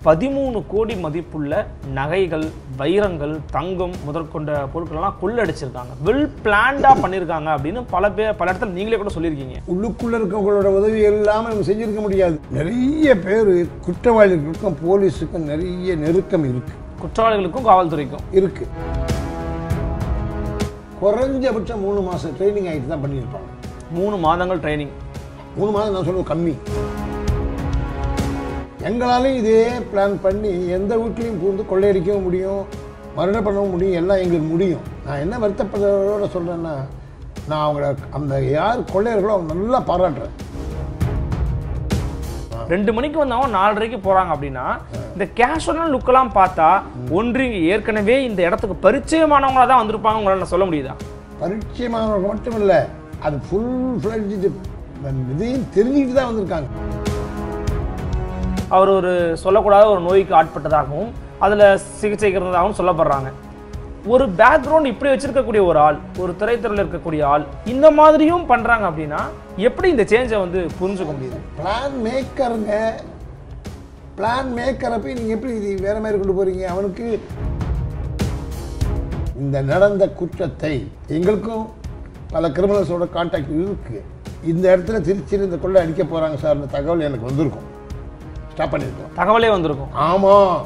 பதிமூணு கோடி மதிப்புள்ள நகைகள் வைரங்கள் தங்கம் முதற்கொண்ட பொருட்களெல்லாம் கொள்ளடிச்சிருக்காங்க வெல் பிளான்டாக பண்ணியிருக்காங்க அப்படின்னு பல பேர் பல இடத்துல நீங்களே கூட சொல்லியிருக்கீங்க உள்ளுக்குள்ள இருக்கவங்களோட உதவி இல்லாமல் நம்ம செஞ்சிருக்க முடியாது நிறைய பேர் குற்றவாளிகளுக்கும் போலீஸுக்கும் நிறைய நெருக்கம் இருக்கு குற்றவாளிகளுக்கும் காவல்துறைக்கும் இருக்கு குறைஞ்சபட்சம் மூணு மாசம் ட்ரைனிங் ஆகிட்டு தான் பண்ணியிருப்பாங்க மூணு மாதங்கள் ட்ரைனிங் மூணு மாதம் நான் சொல்லுவது கம்மி எங்களாலையும் இதே பிளான் பண்ணி எந்த வீட்லையும் பூந்து கொள்ளையடிக்கவும் முடியும் மரணம் பண்ணவும் முடியும் எல்லாம் எங்களுக்கு முடியும் நான் என்ன வருத்தப்படுறதோட சொல்கிறேன்னா நான் அவங்கள அந்த யார் கொள்ளையர்களோ அவங்க நல்லா பாராட்டுறேன் ரெண்டு மணிக்கு வந்தவங்க நாலரைக்கு போறாங்க அப்படின்னா இந்த கேஷுவல் லுக்கெல்லாம் பார்த்தா ஒன்று இங்க ஏற்கனவே இந்த இடத்துக்கு பரிச்சயமானவங்களா தான் வந்திருப்பாங்க உங்களால சொல்ல முடியுதா பரிச்சயமானவர்கள் மட்டும் இல்லை அது ஃபுல் ஃப்ளட்ஜு இதையும் தெரிஞ்சுக்கிட்டு தான் வந்திருக்காங்க அவர் ஒரு சொல்லக்கூடாத ஒரு நோய்க்கு ஆட்பட்டதாகவும் அதுல சிகிச்சைக்கு இருந்ததாகவும் சொல்லப்படுறாங்க ஒரு பேக்ரவுண்ட் இப்படி வச்சிருக்கக்கூடிய ஒரு ஆள் ஒரு திரைத்துறையில் இருக்கக்கூடிய ஆள் இந்த மாதிரியும் பண்றாங்க அப்படின்னா எப்படி இந்த சேஞ்சை வந்து புரிஞ்சுக்க முடியுது பிளான் மேக்கருங்க பிளான் மேக்கரை போய் நீங்கள் எப்படி இது வேற மாதிரி கொண்டு போறீங்க அவனுக்கு இந்த நடந்த குற்றத்தை எங்களுக்கும் பல கிரிமினல்ஸோட கான்டாக்ட் இருக்கு இந்த இடத்துல திருச்சியில் இந்த கொள்ளை அடிக்க போகிறாங்க சார்னு தகவல் எனக்கு வந்திருக்கும் ஸ்டாப் பண்ணியிருக்கோம் தகவலே வந்திருக்கும் ஆமாம்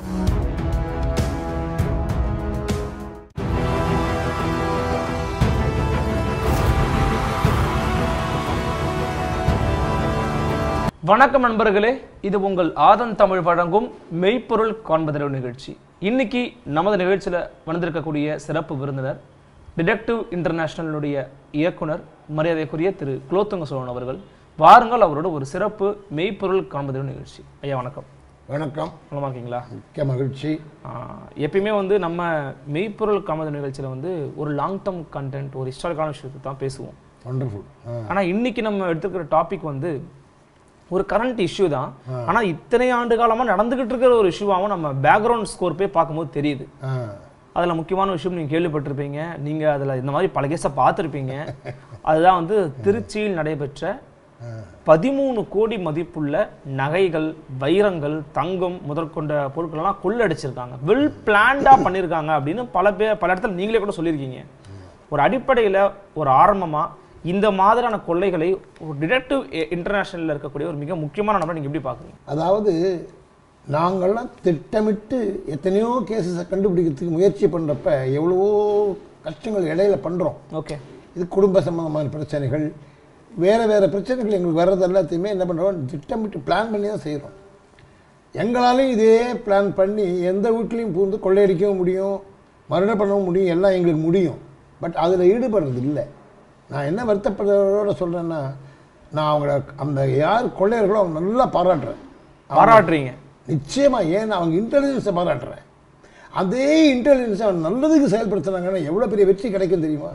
வணக்கம் நண்பர்களே இது உங்கள் ஆதன் தமிழ் வழங்கும் மெய்ப்பொருள் காண்பதிரவு நிகழ்ச்சி இன்னைக்கு நமது நிகழ்ச்சியில் வந்திருக்கக்கூடிய சிறப்பு விருந்தினர் டிடெக்டிவ் இன்டர்நேஷனலுடைய இயக்குனர் மரியாதைக்குரிய திரு குலோத்துங்க சோழன் அவர்கள் வாருங்கள் அவரோட ஒரு சிறப்பு மெய்ப்பொருள் காண்பதிரவு நிகழ்ச்சி ஐயா வணக்கம் வணக்கம் நலமா இருக்கீங்களா மிக்க மகிழ்ச்சி ஆஹ் எப்பயுமே வந்து நம்ம மெய்ப்பொருள் காமதி நிகழ்ச்சியில் வந்து ஒரு லாங் டேர்ம் கண்டென்ட் ஒரு ஹிஸ்டாரிக்கான விஷயத்தை தான் பேசுவோம் ஒண்டர்ஃபுல் ஆனா இன்னைக்கு நம்ம எடுத்துக்கிற டாபிக் வந்து ஒரு கரண்ட் இஷ்யூ தான் ஆனா இத்தனை ஆண்டு காலமா நடந்துகிட்டு இருக்கிற ஒரு இஷ்யூவாகவும் நம்ம பேக்ரவுண்ட் ஸ்கோர் போய் பார்க்கும்போது தெரியுது ஆ அதுல முக்கியமான விஷயம் நீங்க கேள்விப்பட்டிருப்பீங்க நீங்க அதுல இந்த மாதிரி பல கேஸை பார்த்துருப்பீங்க அதுதான் வந்து திருச்சியில் நடைபெற்ற பதிமூணு கோடி மதிப்புள்ள நகைகள் வைரங்கள் தங்கம் முதற்கொண்ட பொருட்களெல்லாம் கொள்ளடிச்சிருக்காங்க வெல் பிளான்டா பண்ணியிருக்காங்க அப்படின்னு பல பேர் பல இடத்துல நீங்களே கூட சொல்லியிருக்கீங்க ஒரு அடிப்படையில ஒரு ஆரம்பமா இந்த மாதிரியான கொள்ளைகளை ஒரு டிடெக்டிவ் இன்டர்நேஷனல்ல இருக்கக்கூடிய ஒரு மிக முக்கியமான நபரை நீங்க எப்படி பாக்குறீங்க அதாவது நாங்கள்லாம் திட்டமிட்டு எத்தனையோ கேசஸை கண்டுபிடிக்கிறதுக்கு முயற்சி பண்ணுறப்ப எவ்வளவோ கஷ்டங்கள் இடையில பண்ணுறோம் ஓகே இது குடும்ப சம்பந்தமான பிரச்சனைகள் வேறு வேறு பிரச்சனைகள் எங்களுக்கு வர்றது எல்லாத்தையுமே என்ன பண்ணுறோம் திட்டமிட்டு பிளான் பண்ணி தான் செய்கிறோம் எங்களாலையும் இதே பிளான் பண்ணி எந்த வீட்லேயும் பூந்து கொள்ளையடிக்கவும் முடியும் மரணம் பண்ணவும் முடியும் எல்லாம் எங்களுக்கு முடியும் பட் அதில் ஈடுபடுறது இல்லை நான் என்ன வருத்தப்படுறதோட சொல்கிறேன்னா நான் அவங்கள அந்த யார் கொள்ளையர்களோ அவங்க நல்லா பாராட்டுறேன் பாராட்டுறீங்க நிச்சயமா ஏன் அவங்க இன்டெலிஜென்ஸை பாராட்டுறேன் அதே இன்டெலிஜென்ஸை அவன் நல்லதுக்கு செயல்படுத்தினாங்கன்னா எவ்வளோ பெரிய வெற்றி கிடைக்கும் தெரியுமா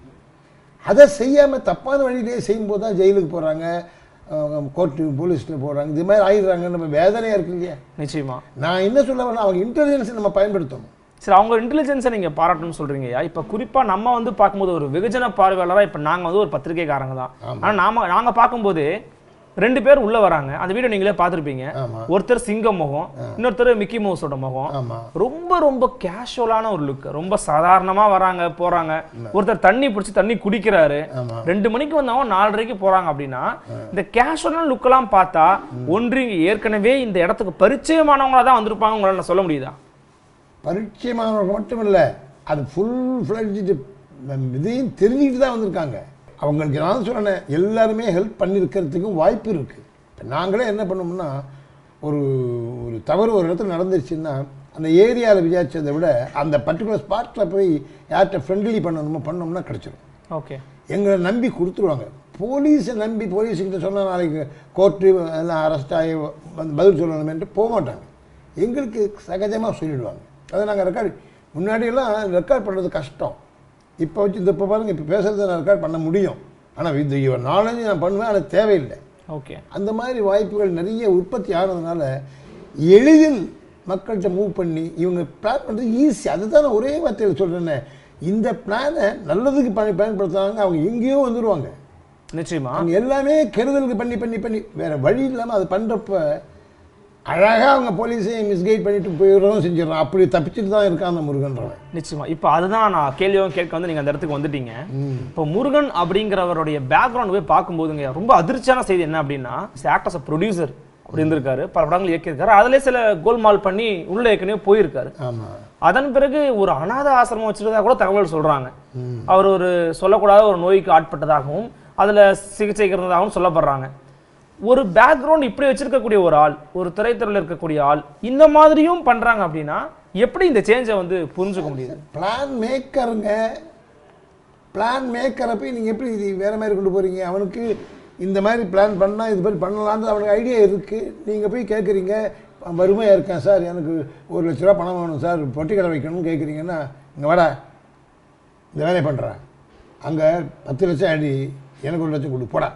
அதை செய்யாமல் தப்பான வழியிலே செய்யும்போது தான் ஜெயிலுக்கு போகிறாங்க கோர்ட்டு போலீஸில் போகிறாங்க இது மாதிரி ஆயிடுறாங்க நம்ம வேதனையாக இருக்கு இல்லையா நிச்சயமா நான் என்ன சொல்ல வரேன்னா அவங்க இன்டெலிஜென்ஸை நம்ம பயன்படுத்தணும் சரி அவங்க இன்டெலிஜென்ஸை நீங்க பாராட்டணும்னு சொல்றீங்கய்யா இப்ப குறிப்பா நம்ம வந்து பார்க்கும்போது ஒரு வெகுஜன பார்வையாளரா இப்ப நாங்க வந்து ஒரு பத்திரிகைக்காரங்க தான் ஆனா நாம நாங்க பார்க்கும்போது ரெண்டு பேர் உள்ள வராங்க அந்த வீடியோ நீங்களே பார்த்திருப்பீங்க ஆமாம் ஒருத்தர் சிங்கம் முகம் இன்னொருத்தர் மிக்கி மவுஸோட முகம் ஆமாம் ரொம்ப ரொம்ப கேஷுவலான ஒரு லுக் ரொம்ப சாதாரணமா வராங்க போறாங்க ஒருத்தர் தண்ணி பிடிச்சி தண்ணி குடிக்கிறாரு ஆமாம் ரெண்டு மணிக்கு வந்தவங்க நாலரைக்கு போறாங்க அப்படின்னா இந்த கேஷுவலான லுக்கெல்லாம் பார்த்தா ஒன்று இங்க ஏற்கனவே இந்த இடத்துக்கு பரிச்சயமானவங்களா தான் வந்திருப்பாங்க உங்களால சொல்ல முடியுதா பரிச்சயமானவர்கள் மட்டும் இல்லை அது ஃபுல் ஃப்ளட்ஜு இதையும் தெரிஞ்சுக்கிட்டு தான் வந்திருக்காங்க அவங்களுக்கு நான் சொன்னேன் எல்லாருமே ஹெல்ப் பண்ணியிருக்கிறதுக்கும் வாய்ப்பு இருக்குது இப்போ நாங்களே என்ன பண்ணோம்னா ஒரு ஒரு தவறு ஒரு இடத்துல நடந்துருச்சுன்னா அந்த ஏரியாவில் விசாரிச்சதை விட அந்த பர்டிகுலர் ஸ்பாட்டில் போய் யார்கிட்ட ஃப்ரெண்ட்லி பண்ணணுமோ பண்ணோம்னா கிடச்சிரும் ஓகே எங்களை நம்பி கொடுத்துருவாங்க போலீஸை நம்பி போலீஸுக்கிட்ட சொன்னால் நாளைக்கு கோர்ட்டு எல்லாம் அரெஸ்ட் ஆகி வந்து பதில் சொல்லணுமேன்ட்டு போக மாட்டாங்க எங்களுக்கு சகஜமாக சொல்லிடுவாங்க அதை நாங்கள் ரெக்கார்ட் முன்னாடியெல்லாம் ரெக்கார்ட் பண்ணுறது கஷ்டம் இப்போ வச்சு இந்த இப்போ பாருங்கள் இப்போ பேசுகிறத நான் ரெக்கார்ட் பண்ண முடியும் ஆனால் இது நாலேஜ் நான் பண்ணுவேன் ஆனால் தேவையில்லை ஓகே அந்த மாதிரி வாய்ப்புகள் நிறைய உற்பத்தி ஆனதுனால எளிதில் மக்கள்கிட்ட மூவ் பண்ணி இவங்க பிளான் பண்ணுறது ஈஸி அதுதான் நான் ஒரே வார்த்தையில் சொல்கிறேன்னே இந்த பிளானை நல்லதுக்கு பயன் பயன்படுத்துனாங்க அவங்க எங்கேயோ வந்துடுவாங்க நிச்சயமா அவங்க எல்லாமே கெடுதலுக்கு பண்ணி பண்ணி பண்ணி வேற வழி இல்லாமல் அது பண்ணுறப்ப அழகாக அவங்க போலீஸையும் மிஸ்கைட் பண்ணிட்டு போயிடவும் செஞ்சிடறான் அப்படி தப்பிச்சுட்டு தான் இருக்கான் அந்த முருகன்றவன் நிச்சயமா இப்போ அதுதான் நான் கேள்வியும் கேட்க வந்து நீங்க அந்த இடத்துக்கு வந்துட்டீங்க இப்போ முருகன் அப்படிங்கிறவருடைய பேக்ரவுண்ட் போய் பார்க்கும்போதுங்க ரொம்ப அதிர்ச்சியான செய்தி என்ன அப்படின்னா ஆக்டர்ஸ் ப்ரொடியூசர் அப்படி இருந்திருக்காரு பல படங்கள் இயக்கியிருக்காரு அதிலே சில கோல்மால் பண்ணி உள்ள ஏற்கனவே போயிருக்காரு ஆமாம் அதன் பிறகு ஒரு அனாதை ஆசிரமம் வச்சிருந்தா கூட தகவல் சொல்றாங்க அவர் ஒரு சொல்லக்கூடாத ஒரு நோய்க்கு ஆட்பட்டதாகவும் அதுல சிகிச்சை இருந்ததாகவும் சொல்லப்படுறாங்க ஒரு பேக்ரவுண்ட் இப்படி வச்சிருக்கக்கூடிய ஒரு ஆள் ஒரு திரைத்துறையில் இருக்கக்கூடிய ஆள் இந்த மாதிரியும் பண்றாங்க அப்படின்னா எப்படி இந்த சேஞ்சை வந்து புரிஞ்சுக்க முடியுது பிளான் மேக்கருங்க பிளான் மேக்கரை போய் நீங்கள் எப்படி இது வேறு மாதிரி கொண்டு போகிறீங்க அவனுக்கு இந்த மாதிரி பிளான் பண்ணால் இது மாதிரி பண்ணலான்னு அவனுக்கு ஐடியா இருக்குது நீங்கள் போய் கேட்குறீங்க வறுமையாக இருக்கேன் சார் எனக்கு ஒரு லட்ச ரூபா பணம் வேணும் சார் பொட்டி கடை வைக்கணும்னு கேட்குறீங்கன்னா இங்கே வாடா இந்த வேலையை பண்ணுறேன் அங்கே பத்து லட்சம் அடி எனக்கு ஒரு லட்சம் கொடு போடா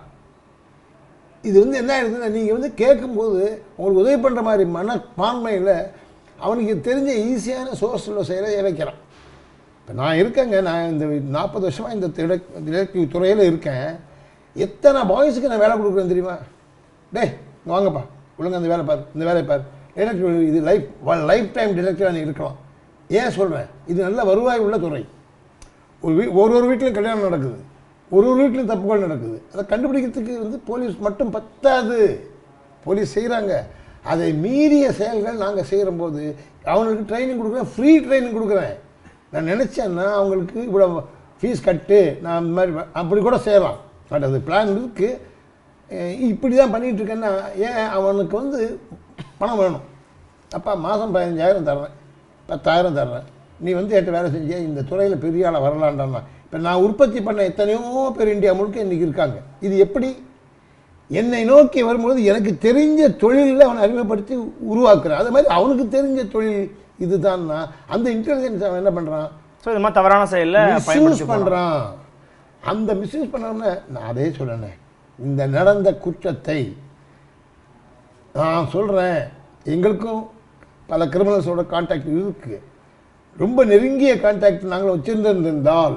இது வந்து என்ன ஆயிடுதுன்னா நீங்கள் வந்து கேட்கும்போது உங்களுக்கு உதவி பண்ணுற மாதிரி மனப்பான்மையில் அவனுக்கு தெரிஞ்ச ஈஸியான சோர்ஸில் செயலை இறைக்கிறான் இப்போ நான் இருக்கேங்க நான் இந்த நாற்பது வருஷமாக இந்த டிடெக்டிவ் துறையில் இருக்கேன் எத்தனை பாய்ஸுக்கு நான் வேலை கொடுக்குறேன் தெரியுமா டேய் இங்க வாங்கப்பா ஒழுங்கா அந்த வேலை பாரு இந்த வேலையை பாரு டிடெக்டிவ் இது லைஃப் லைஃப் டைம் டிடெக்டிவாக நீ இருக்கலாம் ஏன் சொல்கிறேன் இது நல்ல வருவாய் உள்ள துறை ஒரு வீ ஒரு ஒரு வீட்லையும் கல்யாணம் நடக்குது ஒரு ஒரு வீட்லையும் தப்புகள் நடக்குது அதை கண்டுபிடிக்கிறதுக்கு வந்து போலீஸ் மட்டும் பத்தாது போலீஸ் செய்கிறாங்க அதை மீறிய செயல்கள் நாங்கள் செய்கிறம்போது அவங்களுக்கு ட்ரைனிங் கொடுக்குறேன் ஃப்ரீ ட்ரைனிங் கொடுக்குறேன் நான் நினச்சேன்னா அவங்களுக்கு இவ்வளோ ஃபீஸ் கட்டு நான் இந்த மாதிரி வ- அப்படி கூட செய்யலாம் பட் அது பிளான் இருக்குது இப்படி தான் பண்ணிகிட்டு இருக்கேன்னா ஏன் அவனுக்கு வந்து பணம் வேணும் அப்பா மாதம் பதினஞ்சாயிரம் தர்றேன் பத்தாயிரம் தர்றேன் நீ வந்து என்கிட்ட வேலை செஞ்ச இந்த துறையில் பெரிய ஆளை வரலான்டான்னா இப்போ நான் உற்பத்தி பண்ண எத்தனையோ பேர் இந்தியா முழுக்க இன்றைக்கி இருக்காங்க இது எப்படி என்னை நோக்கி வரும்பொழுது எனக்கு தெரிஞ்ச தொழிலில் அவனை அறிமுகப்படுத்தி உருவாக்குறேன் அது மாதிரி அவனுக்கு தெரிஞ்ச தொழில் இதுதான்னா அந்த இன்டெலிஜென்ஸ் அவன் என்ன பண்ணுறான் ஸோ இது மாதிரி தவறான செயல்ல மிஸ்யூஸ் பயன்படுத்தி போறாங்க. பண்ணுறான் அந்த மிஸ்யூஸ் பண்ணவன நான் அதே சொல்லணேன் இந்த நடந்த குற்றத்தை நான் சொல்கிறேன் எங்களுக்கும் பல கிரிமினல்ஸோட கான்டாக்ட் இருக்கு ரொம்ப நெருங்கிய கான்டாக்ட் நாங்கள் வச்சிருந்திருந்தால்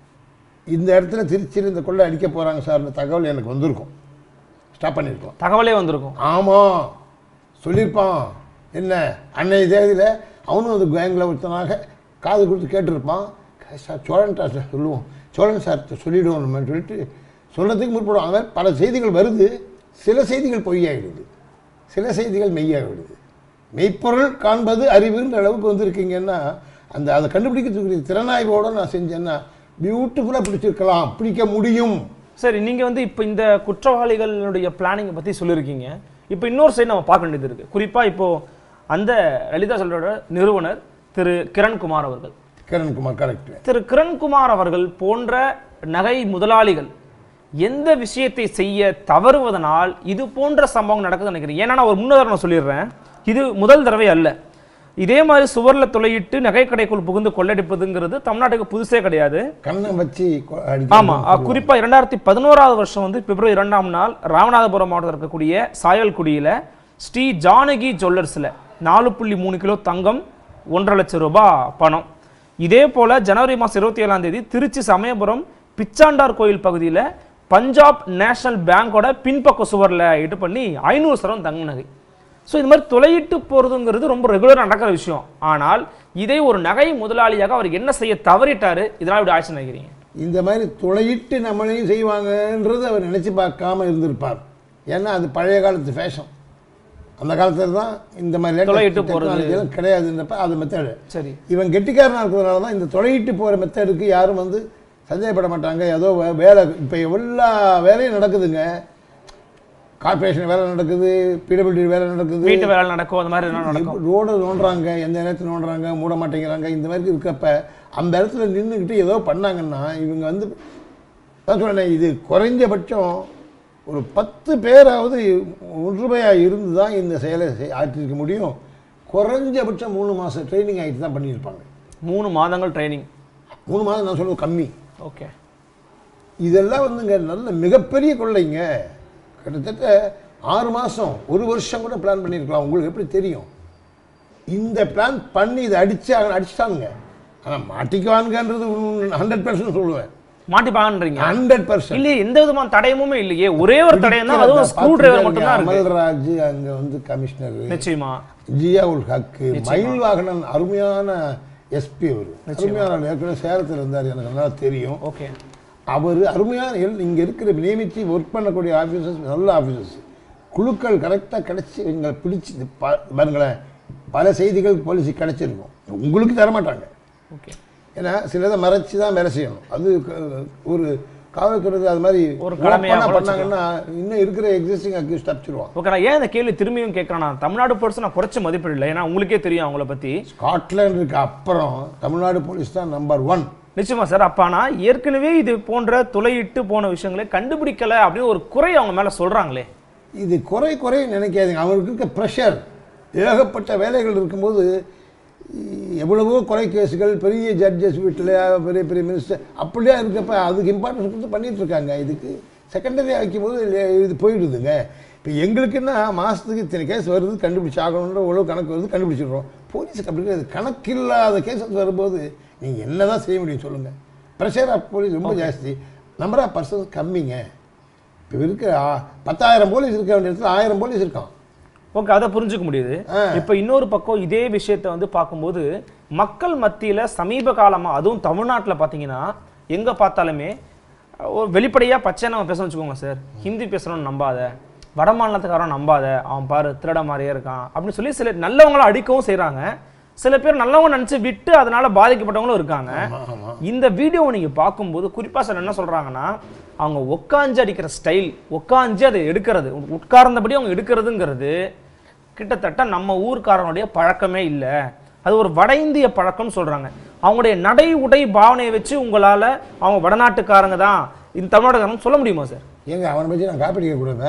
இந்த இடத்துல திருச்சியில் இந்த கொள்ளை அடிக்க போகிறாங்க சார்னு தகவல் எனக்கு வந்திருக்கும் ஸ்டாப் பண்ணியிருக்கோம் தகவலே வந்திருக்கும் ஆமாம் சொல்லியிருப்பான் என்ன அன்னைய தேதியில் அவனும் அந்த கேங்கில் ஒருத்தனாக காது கொடுத்து கேட்டிருப்பான் சார் சோழன் சார் சொல்லுவோம் சோழன் சார் சொல்லிவிடுவோம் நம்ம சொல்லிட்டு சொல்கிறதுக்கு முற்படுவோம் அது மாதிரி பல செய்திகள் வருது சில செய்திகள் பொய்யாகிடுது சில செய்திகள் மெய்யாகிடுது மெய்ப்பொருள் காண்பது அறிவுன்ற அளவுக்கு வந்திருக்கீங்கன்னா அந்த அதை கண்டுபிடிக்கிறதுக்கு திறனாய்வோடு நான் செஞ்சேன்னா பியூட்டிஃபுல்லாக பிடிச்சிருக்கலாம் பிடிக்க முடியும் சரி நீங்க வந்து இப்போ இந்த குற்றவாளிகளுடைய பிளானிங்கை பத்தி சொல்லியிருக்கீங்க இப்போ இன்னொரு சைடு நம்ம பார்க்க வேண்டியது இருக்கு குறிப்பா இப்போ அந்த லலிதா சொல்றோட நிறுவனர் திரு கிரண்குமார் அவர்கள் கிரண்குமார் கரெக்ட் திரு கிரண்குமார் அவர்கள் போன்ற நகை முதலாளிகள் எந்த விஷயத்தை செய்ய தவறுவதனால் இது போன்ற சம்பவம் நடக்குதுன்னு நினைக்கிறேன் ஏன்னா நான் ஒரு முன்னுதாரணம் சொல்லிடுறேன் இது முதல் தடவை அல்ல இதே மாதிரி சுவர்ல துளையிட்டு நகைக்கடைக்குள் புகுந்து கொள்ளடிப்பதுங்கிறது தமிழ்நாட்டுக்கு புதுசே கிடையாது கண்ணை வச்சு கொ- ஆமா அடிக்கிறது அஹ், குறிப்பா இரண்டாயிரத்தி பதினோராவது வருஷம் வந்து பிப்ரவரி இரண்டாம் நாள் ராமநாதபுரம் மாவட்டத்தில் இருக்கக்கூடிய சாயல்குடியில ஸ்ரீ ஜானகி ஜுவல்லர்ஸ்ல நாலு புள்ளி மூணு கிலோ தங்கம் ஒன்றரை லட்சம் ரூபாய் பணம் இதே போல ஜனவரி மாசம் இருபத்தி ஏழாம் தேதி திருச்சி சமயபுரம் பிச்சாண்டார் கோயில் பகுதியில பஞ்சாப் நேஷனல் பேங்கோட பின்பக்க சுவர்ல இது பண்ணி ஐநூறு சரம் தங்க நகை ஸோ இது மாதிரி துளையிட்டு போறதுங்கிறது ரொம்ப ரெகுலராக நடக்கிற விஷயம் ஆனால் இதை ஒரு நகை முதலாளியாக அவர் என்ன செய்ய தவறிட்டாரு இதனால் இப்படி ஆட்சி நினைக்கிறீங்க இந்த மாதிரி துளையிட்டு நம்மளையும் செய்வாங்கன்றது அவர் நினைச்சு பார்க்காம இருந்திருப்பார் ஏன்னா அது பழைய காலத்து ஃபேஷன் அந்த காலத்தில் தான் இந்த மாதிரி latest துளையிட்டு போறது. technology எல்லாம் கிடையாதுன்றப்ப அது மெத்தடு சரி இவன் கெட்டிக்காரனாக இருக்கிறதுனால தான் இந்த தொலையிட்டு போகிற மெத்தடுக்கு யாரும் வந்து சந்தேகப்பட மாட்டாங்க ஏதோ வே- வேலை இப்போ எல்லா வேலையும் நடக்குதுங்க கார்ப்பரேஷன் வேலை நடக்குது பிடபிள்யூடி வேலை நடக்குது வீட்டு வேலை நடக்கும் அந்த மாதிரி என்ன நடக்கும் ரோடு நோண்டுறாங்க எந்த நேரத்தில் நோண்டுறாங்க மூட மாட்டேங்கிறாங்க இந்த மாதிரி இருக்கப்ப அந்த இடத்துல நின்றுக்கிட்டு ஏதோ பண்ணாங்கன்னா இவங்க வந்து தான் சொன்னேன் இது குறைஞ்சபட்சம் ஒரு பத்து பேராவது ஒன்றுமையாக இருந்து தான் இந்த செயலை செய்- ஆற்றிருக்க முடியும் குறைஞ்சபட்சம் மூணு மாதம் ட்ரைனிங் ஆகிட்டு தான் பண்ணியிருப்பாங்க மூணு மாதங்கள் ட்ரைனிங் மூணு மாதம் நான் சொல்லுவது கம்மி ஓகே இதெல்லாம் வந்துங்க நல்ல மிகப்பெரிய கொள்ளைங்க கிட்டத்தட்ட ஆறு மாதம் ஒரு வருஷம் கூட பிளான் பண்ணியிருக்கலாம் உங்களுக்கு எப்படி தெரியும் இந்த பிளான் பண்ணி இதை அடிச்சு அவன் அடிச்சிட்டானுங்க ஆனால் மாட்டிக்குவானுங்கன்றது ஹண்ட்ரட் பர்சன்ட் சொல்லுவேன் மாட்டிப்பாங்கன்றீங்க ஹண்ட்ரட் பர்சன்ட் இல்லையே எந்த விதமான தடயமுமே இல்லையே ஒரே ஒரு தடயம் தான் அதுவும் ஸ்க்ரூ டிரைவர் மட்டும் தான் இருக்கு அமல்ராஜ் அங்க வந்து கமிஷனர் நிச்சயமா ஜியா உல் ஹக்கு மயில் வாகனன் அருமையான எஸ்பி அவர் அருமையான ஆள். ஏற்கனவே சேலத்தில் இருந்தார் எனக்கு நல்லா தெரியும் ஓகே அவர் அருமையான எல்- இங்க இருக்கிற நியமித்து ஒர்க் பண்ணக்கூடிய ஆஃபீஸர்ஸ் நல்ல ஆஃபீஸர்ஸ் குழுக்கள் கரெக்டாக கிடைச்சி எங்களை பிடிச்சி இது பா- பாருங்களேன் பல செய்திகள் போலீஸுக்கு கிடைச்சிருக்கும் உங்களுக்கு தர மாட்டாங்க ஓகே ஏன்னா சிலதை மறைச்சு தான் வேலை செய்யணும் அது க- ஒரு காவல்துறை அது மாதிரி ஒரு கடமையா open ஆ கூட பண்ணாங்கன்னா இன்னும் இருக்கிற எக்ஸிஸ்டிங் அக்யூஸ் தப்பிச்சிருவான் ஓகே நான் ஏன் இந்த கேள்வி திரும்பியும் கேட்கறேன்னா தமிழ்நாடு போலீஸ் நான் குறைச்ச மதிப்பிடல ஏன்னா உங்களுக்கே தெரியும் அவங்கள பத்தி ஸ்காட்லாண்டுக்கு அப்புறம் தமிழ்நாடு போலீஸ் தான் நம்பர் ஒன் நிச்சயமா சார் அப்ப ஆனா ஏற்கனவே இது போன்ற துளையிட்டு போன விஷயங்களை கண்டுபிடிக்கல அப்படின்னு ஒரு குறை அவங்க மேல சொல்றாங்களே இது குறை குறை நினைக்காதீங்க அவருக்கு இருக்க ப்ரெஷர் ஏகப்பட்ட வேலைகள் இருக்கும்போது எவ்வளவோ கொலை கேஸுகள் பெரிய ஜட்ஜஸ் வீட்டில் பெரிய பெரிய மினிஸ்டர் அப்படியே இருக்கப்ப அதுக்கு இம்பார்ட்டன்ஸ் கொடுத்து பண்ணிட்டு இருக்காங்க இதுக்கு செகண்டரியாக வைக்கும்போது இல்ல- இது போயிடுதுங்க இப்போ எங்களுக்குன்னா மாதத்துக்கு இத்தனை கேஸ் வருது கண்டுபிடிச்சு ஆகணுன்ற உழவு கணக்கு வருது கண்டுபிடிச்சிடுறோம் போலீஸுக்கு அப்படி கிடையாது கணக்கில்லாத கேசஸ் வரும்போது நீங்கள் என்ன தான் செய்ய முடியும் சொல்லுங்கள் ப்ரெஷர் ஆஃப் போலீஸ் ரொம்ப ஜாஸ்தி நம்பர் ஆஃப் பர்சன்ஸ் கம்மிங்க இப்போ இருக்க ஆ- பத்தாயிரம் போலீஸ் இருக்க வேண்டிய இடத்துல ஆயிரம் போலீஸ் இருக்கான் ஓகே அதை புரிஞ்சுக்க முடியுது ஆ. இப்ப இன்னொரு பக்கம் இதே விஷயத்தை வந்து பார்க்கும்போது மக்கள் மத்தியில சமீப காலமா அதுவும் தமிழ்நாட்டுல பாத்தீங்கன்னா எங்க பார்த்தாலுமே அஹ், ஒரு வெளிப்படையா பச்சை நம்ம பேசணும்னு வச்சுக்கோங்க சார் ஹிந்தி பேசுறோம்னு நம்பாத வட மாநிலத்துக்காரன் நம்பாத அவன் பாரு திருட மாதிரியே இருக்கான் அப்படின்னு சொல்லி சில நல்லவங்கள அடிக்கவும் செய்றாங்க சில பேர் நல்லவங்க நினைச்சு விட்டு அதனால பாதிக்கப்பட்டவங்களும் இருக்காங்க இந்த வீடியோவை நீங்க பார்க்கும்போது குறிப்பா சார் என்ன சொல்றாங்கன்னா அவங்க உட்காஞ்சு அடிக்கிற ஸ்டைல் உட்காஞ்சு அதை எடுக்கிறது உட்கார்ந்தபடி அவங்க எடுக்கிறதுங்கிறது கிட்டத்தட்ட நம்ம ஊர்க்காரனுடைய பழக்கமே இல்லை அது ஒரு வட இந்திய பழக்கம்னு சொல்றாங்க அவங்களுடைய நடை உடை பாவனையை வச்சு உங்களால அவங்க வடநாட்டுக்காரங்க தான் இந்த தமிழ்நாட்டுக்காரங்க சொல்ல முடியுமா சார் ஏங்க அவனை பற்றி நான் காப்பி அடிக்கக்கூடாதா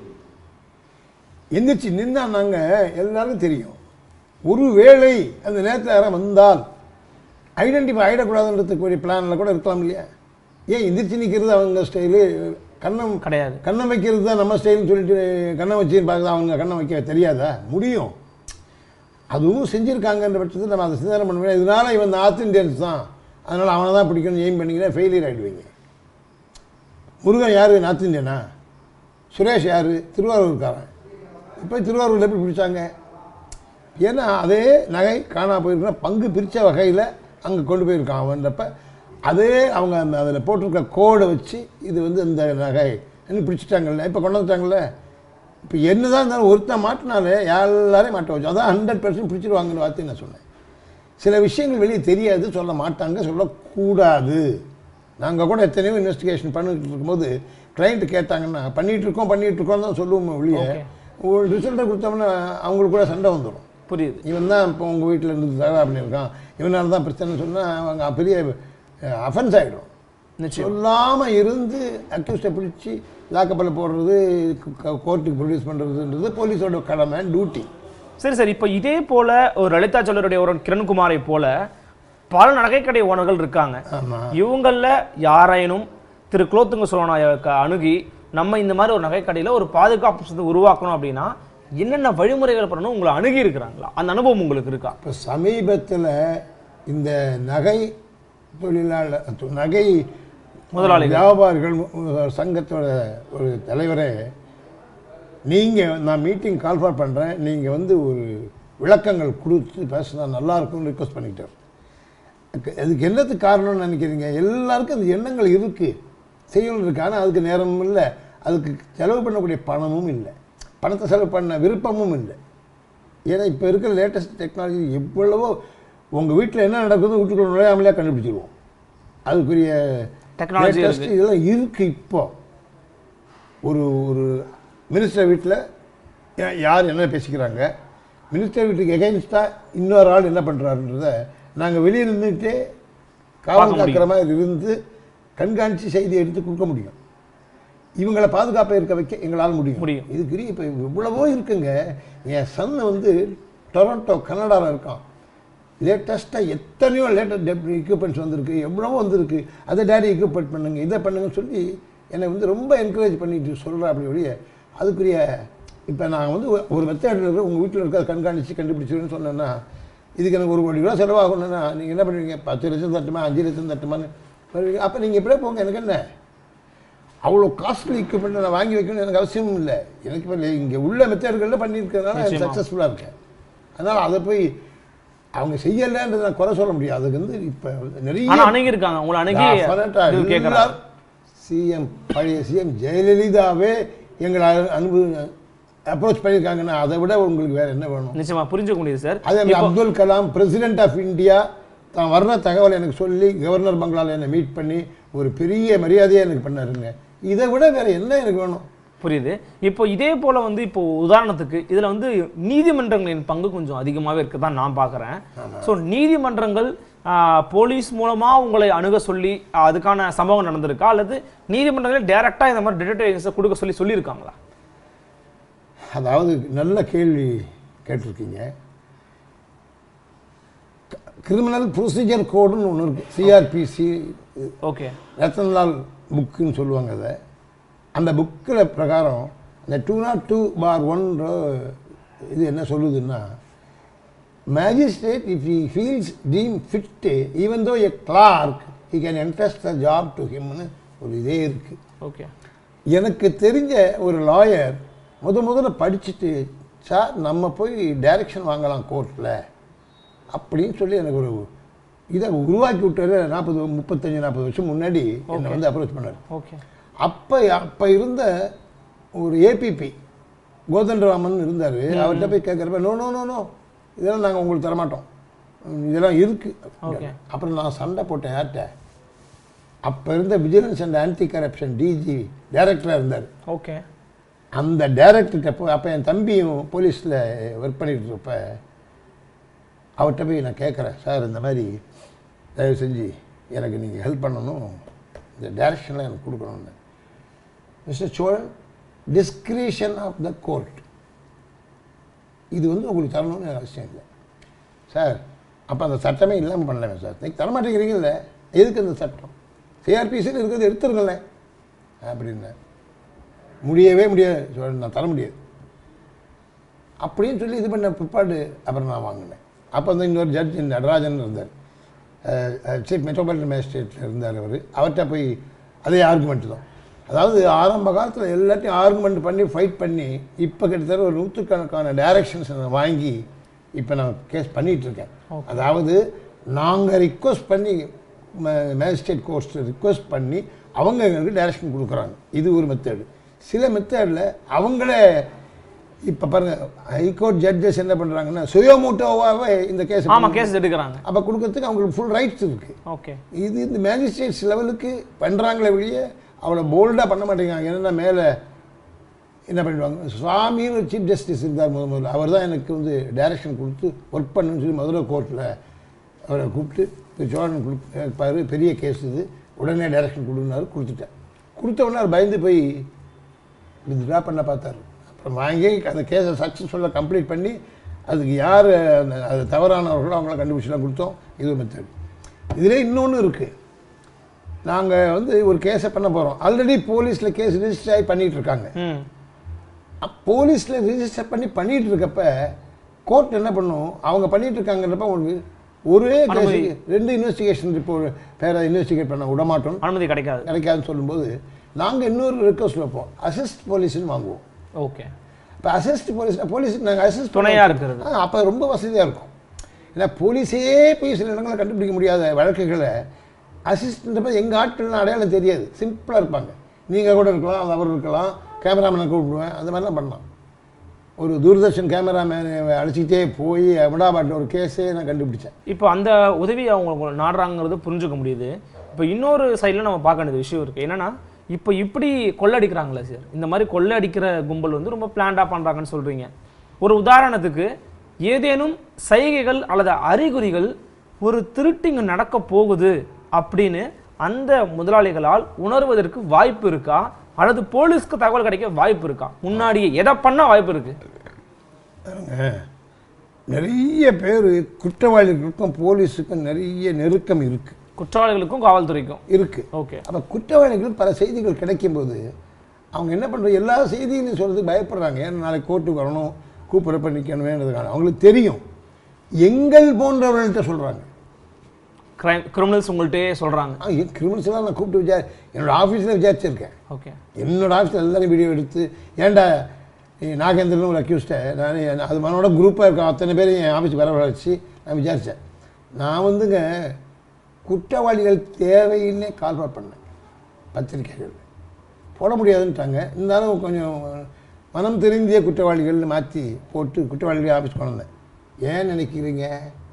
எந்திரிச்சு நின்னா நாங்கள் எல்லாருக்கும் தெரியும் ஒரு வேளை அந்த நேரத்தில் யாரும் வந்தால் ஐடென்டிஃபை ஆகிடக்கூடாதுன்றதுக்கு ஒரு பிளானில் கூட இருக்கலாம் இல்லையா ஏன் எந்திரிச்சு நிற்கிறது அவங்க ஸ்டைலு கண்ணம் கிடையாது கண்ணம் வைக்கிறது தான் நம்ம ஸ்டைல்னு சொல்லிட்டு கண்ணம் வச்சு பார்க்குறது அவங்க கண்ணம் வைக்க தெரியாதா முடியும் அதுவும் செஞ்சுருக்காங்கன்ற பட்சத்தில் நம்ம அதை சிந்தனை பண்ண முடியாது இதனால இவன் நார்த் இந்தியன்ஸ் தான் அதனால் அவனை தான் பிடிக்கணும் எய்ம் பண்ணிங்கன்னா ஃபெயிலியர் ஆகிடுவீங்க முருகன் யார் நார்த் இந்தியனா சுரேஷ் யார் திருவாரூர்காரன் இப்போ திருவாரூரில் எப்படி பிடிச்சாங்க ஏன்னா அதே நகை காணா போயிருக்குன்னா பங்கு பிரித்த வகையில் அங்கே கொண்டு போயிருக்கான் அவன்றப்ப அதே அவங்க அந்த அதில் போட்டிருக்க கோடை வச்சு இது வந்து இந்த நகை இன்னும் பிடிச்சிட்டாங்கல்ல இப்போ கொண்டு வந்துட்டாங்கல்ல இப்போ என்னதான் இருந்தாலும் ஒருத்தன் மாட்டினாலே எல்லாரையும் மாட்ட வச்சு அதான் ஹண்ட்ரட் பர்சன்ட் பிடிச்சிருவாங்கன்னு வார்த்தை நான் சொன்னேன் சில விஷயங்கள் வெளியே தெரியாது சொல்ல மாட்டாங்க சொல்லக்கூடாது நாங்கள் கூட எத்தனையோ இன்வெஸ்டிகேஷன் பண்ணிட்டு இருக்கும்போது கிளைண்ட் கேட்டாங்கன்னா பண்ணிட்டு இருக்கோம் பண்ணிட்டு இருக்கோம் தான் சொல்லுவோம் ஒழிய ஒரு ரிசல்ட்டை கொடுத்தோம்னா அவங்களுக்கு கூட சண்டை வந்துடும் புரியுது இவன் தான் இப்போ உங்கள் வீட்டில் இருந்து தகவல் பண்ணியிருக்கான் இவனால தான் பிரச்சனை சொன்னால் அவங்க பெரிய அஃபென்ஸ் ஆகிடும் நிச்சயம் சொல்லாமல் இருந்து அக்யூஸ்டை பிடிச்சி லாக்கப்பில் போடுறது கோர்ட்டுக்கு ப்ரொடியூஸ் பண்ணுறதுன்றது போலீஸோட கடமை டியூட்டி சரி சார் இப்போ இதே போல ஒரு லலிதா ஜுவல்லருடைய ஒரு கிரண்குமாரை போல பல நகைக்கடை ஓனர்கள் இருக்காங்க ஆமாம் இவங்கள யாரேனும் திரு குலோத்துங்க சோழனாயை அணுகி நம்ம இந்த மாதிரி ஒரு நகைக்கடையில ஒரு பாதுகாப்பு வசதி உருவாக்கணும் அப்படின்னா என்னென்ன வழிமுறைகள் பண்ணணும் உங்களை அணுகி இருக்கிறாங்களா அந்த அனுபவம் உங்களுக்கு இருக்கா இப்போ சமீபத்தில் இந்த நகை தொழிலாளர் து- நகை முதலாளிகள். வியாபாரிகள் மு- சங்கத்தோட ஒரு தலைவரே நீங்கள் நான் மீட்டிங் கால்ஃபார் பண்ணுறேன் நீங்கள் வந்து ஒரு விளக்கங்கள் கொடுத்து பேசினா நல்லா இருக்கும்னு ரிக்வஸ்ட் பண்ணிக்கிட்டார் அதுக்கு- அதுக்கு என்னத்துக்கு காரணம்னு நினைக்கிறீங்க எல்லாருக்கும் அந்த எண்ணங்கள் இருக்குது செய்யணும் இருக்கு ஆனால் அதுக்கு நேரமும் இல்லை அதுக்கு செலவு பண்ணக்கூடிய பணமும் இல்லை பணத்தை செலவு பண்ண விருப்பமும் இல்லை ஏன்னா இப்போ இருக்கிற லேட்டஸ்ட் டெக்னாலஜி எவ்வளவோ உங்கள் வீட்டில் என்ன நடக்குது வீட்டுக்குள்ள நுழையாமலே கண்டுபிடிச்சிருவோம் அதுக்குரிய Technology latest இருக்கு. இதெல்லாம் இருக்குது இப்போ ஒரு ஒரு மினிஸ்டர் வீட்டில் யார் என்ன பேசிக்கிறாங்க மினிஸ்டர் வீட்டுக்கு எகைன்ஸ்டாக இன்னொரு ஆள் என்ன பண்ணுறாருன்றத நாங்கள் வெளியே நின்றுட்டே காவல் பார்க்க காக்கிற மாதிரி இருந்து கண்காணித்து செய்தி எடுத்து கொடுக்க முடியும் இவங்களை பாதுகாப்பாக இருக்க வைக்க எங்களால் முடியும் முடியும். இது பெரிய இப்போ இவ்வளவோ இருக்குங்க என் சன் வந்து டொரண்டோ கனடாவில் இருக்கான் லேட்டஸ்ட்டாக எத்தனையோ லேட்டஸ்ட் எக்யூப்மெண்ட்ஸ் வந்திருக்கு எவ்வளவோ வந்திருக்கு அதை டேடி எக்யூப்மெண்ட் பண்ணுங்க இதை பண்ணுங்கன்னு சொல்லி என்னை வந்து ரொம்ப என்கரேஜ் பண்ணிட்டு சொல்கிறேன் அப்படி ஒழிய அதுக்குரிய இப்போ நான் வந்து ஒரு- ஒரு மெத்தட் இருக்கிற உங்கள் வீட்டில் இருக்கிறத கண்காணித்து கண்டுபிடிச்சிருன்னு சொன்னேன்னா இதுக்கு எனக்கு ஒரு கோடி ரூபா செலவாகணும்னா நீங்கள் என்ன பண்ணுவீங்க பத்து லட்சம் தட்டுமா அஞ்சு லட்சம் தட்டுமான்னு வருவீங்க அப்போ நீங்கள் இப்படியே போங்க எனக்கு என்ன அவ்வளோ காஸ்ட்லி equipment நான் வாங்கி வைக்கணும்னு எனக்கு அவசியமும் இல்லை எனக்கு இப்போ இங்கே உள்ள மெத்தேடுகளில் பண்ணியிருக்கிறதுனால நிச்சயமா. சக்ஸஸ்ஃபுல்லாக இருக்கேன் அதனால் அதை போய் அவங்க செய்யலைன்றதை நான் குறை சொல்ல முடியாது அதுக்கு வந்து இப்போ நிறைய ஆனா அணுகியிருக்காங்க உங்களை அணுகி இது கேட்கறாங்க சிஎம் பழைய சிஎம் ஜெயலலிதாவே எங்களை அனுபவ அப்ரோச் பண்ணியிருக்காங்கன்னா அதை விட உங்களுக்கு வேற என்ன வேணும் நிச்சயமா புரிஞ்சுக்க முடியுது சார் அதே மாதிரி Abdul Kalam president of India தான் வர்ற தகவல் எனக்கு சொல்லி கவர்னர் பங்களால என்னை மீட் பண்ணி ஒரு பெரிய மரியாதையை எனக்கு பண்ணாருங்க இதை விட வேற என்ன எனக்கு வேணும் புரியுது இப்போ இதே போல வந்து இப்போ உதாரணத்துக்கு இதுல வந்து நீதிமன்றங்களின் பங்கு கொஞ்சம் அதிகமாகவே இருக்குதான் நான் பார்க்குறேன் ஸோ நீதிமன்றங்கள் ஆஹ், போலீஸ் மூலமா உங்களை அணுக சொல்லி ஆஹ், அதுக்கான சம்பவம் நடந்திருக்கா அல்லது நீதிமன்றங்களே டைரக்டா இந்த மாதிரி டிடெக்டிவ்ஸை கொடுக்க சொல்லி சொல்லியிருக்காங்களா அதாவது நல்ல கேள்வி கேட்டிருக்கீங்க கிரிமினல் ப்ரொசீஜர் கோடுன்னு ஒன்று இருக்குது சிஆர்பிசி ஓகே ரத்தன்லால் புக்குன்னு சொல்லுவாங்க அதை அந்த புக்கில் பிரகாரம் இந்த டூ நாட் டூ பார் ஒன்ற இது என்ன சொல்லுதுன்னா magistrate if he feels deem fit even though a clerk he can entrust the job to ஹிம்னு ஒரு இதே இருக்குது ஓகே எனக்கு தெரிஞ்ச ஒரு லாயர் முத முதல்ல படிச்சுட்டு சார் நம்ம போய் டைரக்ஷன் வாங்கலாம் கோர்ட்டில் அப்படின்னு சொல்லி எனக்கு ஒரு இதை உருவாக்கி விட்டாரு நாற்பது முப்பத்தஞ்சு நாற்பது வருஷம் முன்னாடி என்னை வந்து அப்ரோச் பண்ணார் ஓகே அப்போ அப்போ இருந்த ஒரு ஏபிபி கோதண்டராமன் இருந்தார் அவர்கிட்ட போய் கேட்குறப்ப நோ நோ நோ நோ இதெல்லாம் நாங்கள் உங்களுக்கு தரமாட்டோம் இதெல்லாம் இருக்கு Okay. அப்புறம் நான் சண்டை போட்டேன் யார்கிட்ட அப்போ இருந்த vigilance and anti corruption DG டைரக்டராக இருந்தார் ஓகே அந்த டைரக்டர்கிட்ட போய் அப்போ என் தம்பியும் போலீஸில் ஒர்க் பண்ணிட்டு இருப்ப அவர்கிட்ட போய் நான் கேட்குறேன் சார் இந்த மாதிரி தயவு செஞ்சு எனக்கு நீங்கள் ஹெல்ப் பண்ணணும் இந்த டைரக்ஷனில் எனக்கு கொடுக்கணும்னு mister Cholan discretion of the court இது வந்து உங்களுக்கு தரணும்னு எனக்கு அவசியம் இல்லை சார் அப்போ அந்த சட்டமே இல்லாமல் பண்ணலாமே சார் நீங்கள் தரமாட்டேங்கிறீங்கல்ல எதுக்கு அந்த சட்டம் சிஆர்பிசின்னு இருக்கிறது எடுத்துருங்களேன் அப்படின்னேன் முடியவே முடியாது சோழன் நான் தர முடியாது அப்படின்னு சொல்லி இது பண்ண பிற்பாடு அப்புறம் நான் வாங்கினேன் அப்போ வந்து இன்னொரு ஜட்ஜ் நடராஜன் இருந்தார் சீஃப் மெட்ரோபாலிட்டன் மேஜிஸ்ட்ரேட்டில் இருந்தார் அவர் அவர்கிட்ட போய் அதே ஆர்குமெண்ட் தான் அதாவது ஆரம்ப காலத்தில் எல்லாத்தையும் ஆர்குமெண்ட் பண்ணி ஃபைட் பண்ணி இப்போ கிட்டத்தட்ட ஒரு நூற்றுக்கணக்கான டைரக்ஷன்ஸ் நான் வாங்கி இப்போ நான் கேஸ் பண்ணிகிட்டு இருக்கேன் அதாவது நாங்கள் ரிக்வஸ்ட் பண்ணி மேஜிஸ்ட்ரேட் கோர்ட்ஸ் ரிக்வஸ்ட் பண்ணி அவங்க எங்களுக்கு டைரக்ஷன் கொடுக்குறாங்க இது ஒரு மெத்தேடு சில மெத்தேடில் அவங்களே இப்போ பாருங்க ஹைகோர்ட் ஜட்ஜஸ் என்ன பண்ணுறாங்கன்னா சுயமூட்டோவாகவே இந்த கேஸ் ஆமா கேஸ் எடுக்கிறாங்க அப்போ கொடுக்கறதுக்கு அவங்களுக்கு ஃபுல் ரைட்ஸ் இருக்குது ஓகே இது இந்த மேஜிஸ்ட்ரேட்ஸ் லெவலுக்கு பண்ணுறாங்களே வெளியே அவ்வளோ போல்டாக பண்ண மாட்டேங்கிறாங்க என்னென்னா மேலே என்ன பண்ணிடுவாங்க சுவாமின்னு ஒரு சீஃப் ஜஸ்டிஸ் இருந்தார் முத முதல்ல அவர் தான் எனக்கு வந்து டைரக்ஷன் கொடுத்து ஒர்க் பண்ணுன்னு சொல்லி மதுரை கோர்ட்டில் அவரை கூப்பிட்டு இப்போ சோழன் கொடுப்பாரு பெரிய கேஸ் இது உடனே டைரக்ஷன் கொடுன்னாரு கொடுத்துட்டேன் கொடுத்த உடனே அவர் பயந்து போய் வித்ட்ரா பண்ண பார்த்தாரு அப்புறம் வாங்கி அந்த கேஸை சக்ஸஸ்ஃபுல்லாக கம்ப்ளீட் பண்ணி அதுக்கு யார் அந்த அது தவறானவர்களோ அவங்கள கண்டுபிடிச்சலாம் கொடுத்தோம் இது மெத்தட் இதில் இன்னொன்று இருக்குது நாங்கள் வந்து ஒரு கேஸை பண்ண போகிறோம் ஆல்ரெடி போலீஸில் கேஸ் ரிஜிஸ்டர் ஆகி பண்ணிகிட்டு இருக்காங்க ம் போலீஸில் ரிஜிஸ்டர் பண்ணி பண்ணிட்டு இருக்கப்ப கோர்ட் என்ன பண்ணும் அவங்க பண்ணிட்டு இருக்காங்கன்றப்ப உங்களுக்கு ஒரே அனுமதி. கேஸ் ரெண்டு இன்வெஸ்டிகேஷன் ரிப்போர்ட் பேரை இன்வெஸ்டிகேட் பண்ண விட மாட்டோம் அனுமதி கிடைக்காது கிடைக்காதுன்னு சொல்லும்போது நாங்கள் இன்னொரு ரிக்வஸ்ட் வைப்போம் அசிஸ்ட் போலீஸ்னு வாங்குவோம் ஓகே இப்போ அசிஸ்ட் போலீஸ் போலீஸுக்கு நாங்கள் அசிஸ்ட் துணையா இருக்கிறது அப்போ ரொம்ப வசதியாக இருக்கும் ஏன்னா போலீஸே போய் சில இடங்களில் கண்டுபிடிக்க முடியாத வழக்குகளை அசிஸ்டன்றப்ப எங்கள் ஆட்கள்லாம் அடையாளம் தெரியாது சிம்பிளாக இருப்பாங்க நீங்கள் கூட இருக்கலாம் அது அவர் இருக்கலாம் கேமராமேனை கூப்பிடுவேன் அந்த மாதிரிலாம் பண்ணலாம் ஒரு தூர்தர்ஷன் கேமராமேனை அழைச்சிக்கிட்டே போய் அகமதாபாத்தில் ஒரு கேஸே நான் கண்டுபிடிச்சேன் இப்போ அந்த உதவி அவங்க நாடுறாங்கிறது புரிஞ்சுக்க முடியுது இப்போ இன்னொரு சைடில் நம்ம பார்க்க வேண்டியது விஷயம் இருக்குது என்னன்னா இப்போ இப்படி கொள்ளடிக்கிறாங்களே சார் இந்த மாதிரி கொள்ளடிக்கிற கும்பல் வந்து ரொம்ப பிளான்டாக பண்ணுறாங்கன்னு சொல்கிறீங்க ஒரு உதாரணத்துக்கு ஏதேனும் சைகைகள் அல்லது அறிகுறிகள் ஒரு திருட்டிங்க நடக்க போகுது அப்படின்னு அந்த முதலாளிகளால் உணர்வதற்கு வாய்ப்பு இருக்கா அல்லது போலீஸ்க்கு தகவல் கிடைக்க வாய்ப்பு இருக்கா முன்னாடியே எதை பண்ண வாய்ப்பு இருக்கு பாருங்க, நிறைய பேர் குற்றவாளிகளுக்கும் போலீஸுக்கும் நிறைய நெருக்கம் இருக்குது குற்றவாளிகளுக்கும் காவல்துறைக்கும் இருக்குது ஓகே அப்போ குற்றவாளிகள் பல செய்திகள் கிடைக்கும்போது அவங்க என்ன பண்ணுறது எல்லா செய்திகளையும் சொல்கிறதுக்கு பயப்படுறாங்க ஏன்னா நாளைக்கு கோர்ட்டுக்கு வரணும் கூப்பிட்றப்ப நிற்கணுமேன்றதுக்கான அவங்களுக்கு தெரியும் எங்கள் போன்றவர்கள்ட்ட சொல்கிறாங்க கிரைம் கிரிமினல்ஸ் உங்கள்கிட்டே சொல்றாங்க ஆ என் criminals எல்லாம் நான் கூப்பிட்டு விசாரி என்னோட ஆஃபீஸில் விசாரிச்சிருக்கேன் ஓகே என்னோட ஆஃபீஸில் எல்லாரும் வீடியோ எடுத்து ஏன்டா நீ நாகேந்திரன் ஒரு அக்யூஸ்டை நான் அது மனோட குரூப்பாக இருக்க அத்தனை பேரும் என் ஆஃபீஸுக்கு வர வர வச்சு நான் விசாரித்தேன் நான் வந்துங்க குற்றவாளிகள் தேவைன்னே கால்பாட் பண்ணேன் பத்திரிக்கைகள் போட முடியாதுன்ட்டாங்க இருந்தாலும் கொஞ்சம் மனம் தெரிந்திய குற்றவாளிகள்னு மாற்றி போட்டு குற்றவாளிகள் ஆஃபீஸ் கொண்டு வந்தேன் ஏன் நினைக்கிறீங்க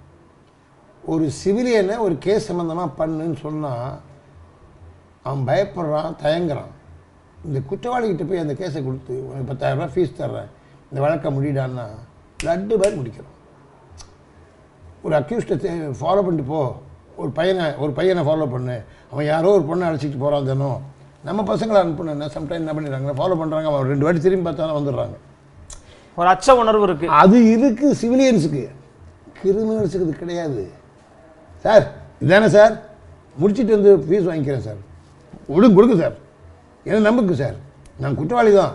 ஒரு சிவிலியனை ஒரு கேஸ் சம்மந்தமாக பண்ணுன்னு சொன்னால் அவன் பயப்படுறான் தயங்குறான் இந்த குற்றவாளிகிட்ட போய் அந்த கேஸை கொடுத்து உனக்கு பத்தாயிரரூபா ஃபீஸ் தர்றேன் இந்த வழக்கை முடிடான்னா லட்டு பேர் முடிக்கிறான் ஒரு அக்யூஸ்டை ஃபாலோ பண்ணிட்டு போ ஒரு பையனை ஒரு பையனை ஃபாலோ பண்ணு அவன் யாரோ ஒரு பொண்ணை அழைச்சிட்டு போகிறான் தினம் நம்ம பசங்களை அனுப்புனா சம்டைம் என்ன பண்ணிடுறாங்க ஃபாலோ பண்ணுறாங்க அவன் ரெண்டு வாட்டி திரும்பி பார்த்தாலும் வந்துடுறாங்க ஒரு அச்ச உணர்வு இருக்கு அது இருக்கு சிவிலியன்ஸுக்கு கிரிமினல்ஸுக்கு இது கிடையாது சார் இதானே சார் முடிச்சிட்டு வந்து ஃபீஸ் வாங்கிக்கிறேன் சார் விடுங்க கொடுங்க சார் என்ன நம்புக்கு சார் நான் குற்றவாளி தான்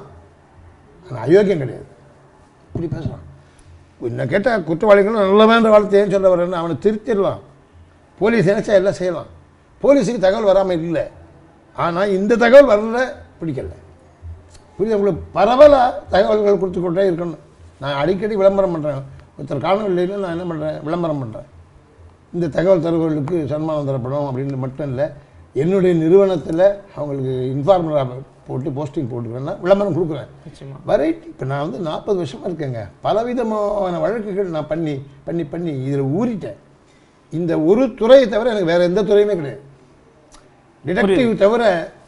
நான் அயோக்கியம் கிடையாது இப்படி பேசுகிறான் என்ன கேட்டால் குற்றவாளிகளும் நல்ல வேண்ட வாழ்த்து ஏன் சொல்ல வரேன்னு அவனை திருத்திடலாம் போலீஸ் நினைச்சா எல்லாம் செய்யலாம் போலீஸுக்கு தகவல் வராமல் இல்லை ஆனால் இந்த தகவல் வரல பிடிக்கல புரியுது உங்களுக்கு பரவலாக தகவல்கள் கொடுத்து கொண்டே இருக்கணும் நான் அடிக்கடி விளம்பரம் பண்ணுறேன் ஒருத்தர் காணொலியில் நான் என்ன பண்ணுறேன் விளம்பரம் பண்ணுறேன் இந்த தகவல் தருவர்களுக்கு சன்மானம் தரப்படும் அப்படின்னு மட்டும் இல்லை என்னுடைய நிறுவனத்தில் அவங்களுக்கு இன்ஃபார்மராக போட்டு போஸ்டிங் போட்டுக்கிறேன்னா விளம்பரம் கொடுக்குறேன் நிச்சயமா வெரைட்டி இப்போ நான் வந்து நாற்பது வருஷமாக இருக்கேங்க பலவிதமான வழக்குகள் நான் பண்ணி பண்ணி பண்ணி இதில் ஊறிட்டேன் இந்த ஒரு துறையை தவிர எனக்கு வேறு எந்த துறையுமே கிடையாது டிடெக்டிவ் தவிர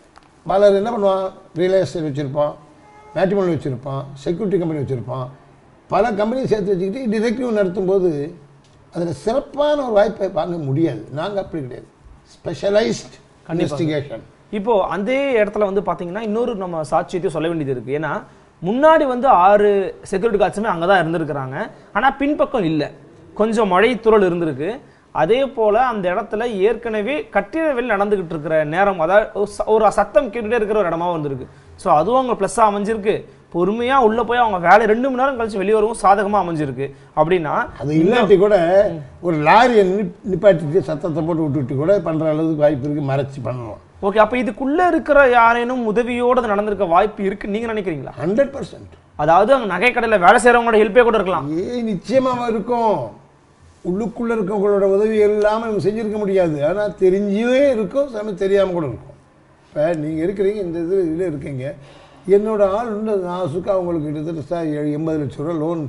பலர் என்ன பண்ணுவான் ரியல் எஸ்டேட் வச்சுருப்பான் மேட்ரிமோனி வச்சுருப்பான் செக்யூரிட்டி கம்பெனி வச்சுருப்பான் பல கம்பெனி சேர்த்து வச்சுக்கிட்டு டிடெக்டிவ் நடத்தும்போது அதில் சிறப்பான ஒரு வாய்ப்பை வாங்க முடியாது நாங்கள் அப்படி கிடையாது ஸ்பெஷலைஸ்ட் இன்வெஸ்டிகேஷன் இப்போ அந்த இடத்துல வந்து பாத்தீங்கன்னா இன்னொரு நம்ம சாட்சியத்தையும் சொல்ல வேண்டியது இருக்கு ஏன்னா முன்னாடி வந்து ஆறு செக்யூரிட்டி கார்ட்ஸுமே அங்கே தான் இருந்திருக்கிறாங்க ஆனால் பின்பக்கம் இல்லை கொஞ்சம் மழை துறல் இருந்திருக்கு அதே போல அந்த இடத்துல ஏற்கனவே கட்டிடவில் நடந்துகிட்டு இருக்கிற நேரம் அதாவது ஒரு ச- ஒரு சத்தம் கேட்டுட்டே இருக்கிற ஒரு இடமா வந்திருக்கு ஸோ அதுவும் அவங்க ப்ளஸ்ஸாக அமைஞ்சிருக்கு பொறுமையா உள்ள போய் அவங்க வேலை ரெண்டு மணி நேரம் கழிச்சு வெளியே வரவும் சாதகமா அமைஞ்சிருக்கு அப்படின்னா அது இல்லாட்டி கூட ஒரு லாரியை நிப் நிப்பாட்டிட்டு சத்தத்தை போட்டு விட்டுட்டு கூட பண்ணுற அளவுக்கு வாய்ப்பு இருக்குது மறைச்சி பண்ணலாம் ஓகே அப்போ இதுக்குள்ள இருக்கிற யாரேனும் உதவியோட அது நடந்திருக்க வாய்ப்பு இருக்கு நீங்க நினைக்கிறீங்களா ஹண்ட்ரட் பர்சன்ட் அதாவது அங்க நகை கடையில வேலை செய்யறவங்களோட ஹெல்ப்பே கூட இருக்கலாம் ஏ நிச்சயமாக இருக்கும் உள்ளுக்குள்ளே இருக்கவங்களோட உதவி இல்லாமல் நம்ம செஞ்சுருக்க முடியாது ஆனால் தெரிஞ்சே இருக்கும் சமயம் தெரியாமல் கூட இருக்கும் இப்போ நீங்கள் இருக்கிறீங்க இந்த இது இதில் இருக்கீங்க என்னோட ஆள் வந்து நாசுக்கு அவங்களுக்கு கிட்டத்தட்ட சார் ஏழு- எண்பது லட்ச ரூபா loan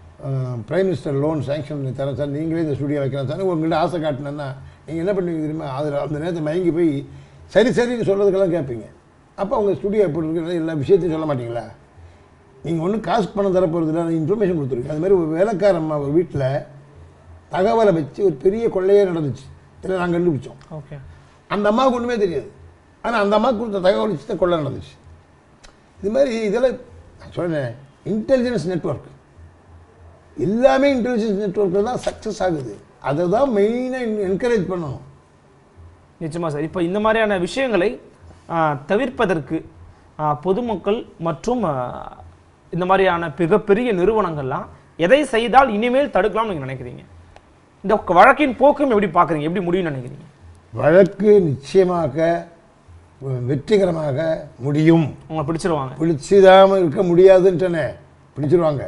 prime minister loan sanction பண்ணி தரேன் சார் நீங்களே இந்த ஸ்டுடியோ வைக்கலாம் சார் உங்கள்கிட்ட ஆசை காட்டினேன்னா நீங்கள் என்ன பண்ணுவீங்க தெரியுமா அதில் அந்த நேரத்தை மயங்கி போய் சரி சரின்னு சொல்கிறதுக்கெல்லாம் கேட்பீங்க அப்போ அவங்க ஸ்டுடியோ எப்படி இருக்கு எல்லா விஷயத்தையும் சொல்ல மாட்டீங்களா நீங்கள் ஒன்றும் காசு பணம் தரப்போகிறது இல்லை இன்ஃபர்மேஷன் கொடுத்துருக்கு அது மாதிரி ஒரு வேலைக்காரம்மா ஒரு வீட்டில் தகவலை வச்சு ஒரு பெரிய கொள்ளையே நடந்துச்சு இதில் நாங்கள் கண்டுபிடிச்சோம் ஓகே அந்த அம்மாவுக்கு ஒன்றுமே தெரியாது ஆனால் அந்த அம்மாவுக்கு கொடுத்த தகவல் வச்சு தான் கொள்ளை நடந்துச்சு இது மாதிரி இதெல்லாம் நான் சொன்னேன் இன்டெலிஜென்ஸ் நெட்வொர்க் எல்லாமே இன்டெலிஜென்ஸ் நெட்வொர்க்கில் தான் சக்ஸஸ் ஆகுது அதை தான் மெயினாக என்கரேஜ் பண்ணணும் நிச்சயமா சார் இப்போ இந்த மாதிரியான விஷயங்களை ஆ, தவிர்ப்பதற்கு ஆ, பொதுமக்கள் மற்றும் ஆ, இந்த மாதிரியான மிகப்பெரிய நிறுவனங்கள்லாம் எதை செய்தால் இனிமேல் தடுக்கலாம்னு நீங்க நினைக்கிறீங்க இந்த வழக்கின் போக்கும் எப்படி பார்க்குறீங்க எப்படி முடியும்னு நினைக்கிறீங்க வழக்கு நிச்சயமாக வெற்றிகரமாக முடியும் உங்களை பிடிச்சிருவாங்க பிடிச்சிடாமல் இருக்க முடியாதுன்ட்டனே பிடிச்சிருவாங்க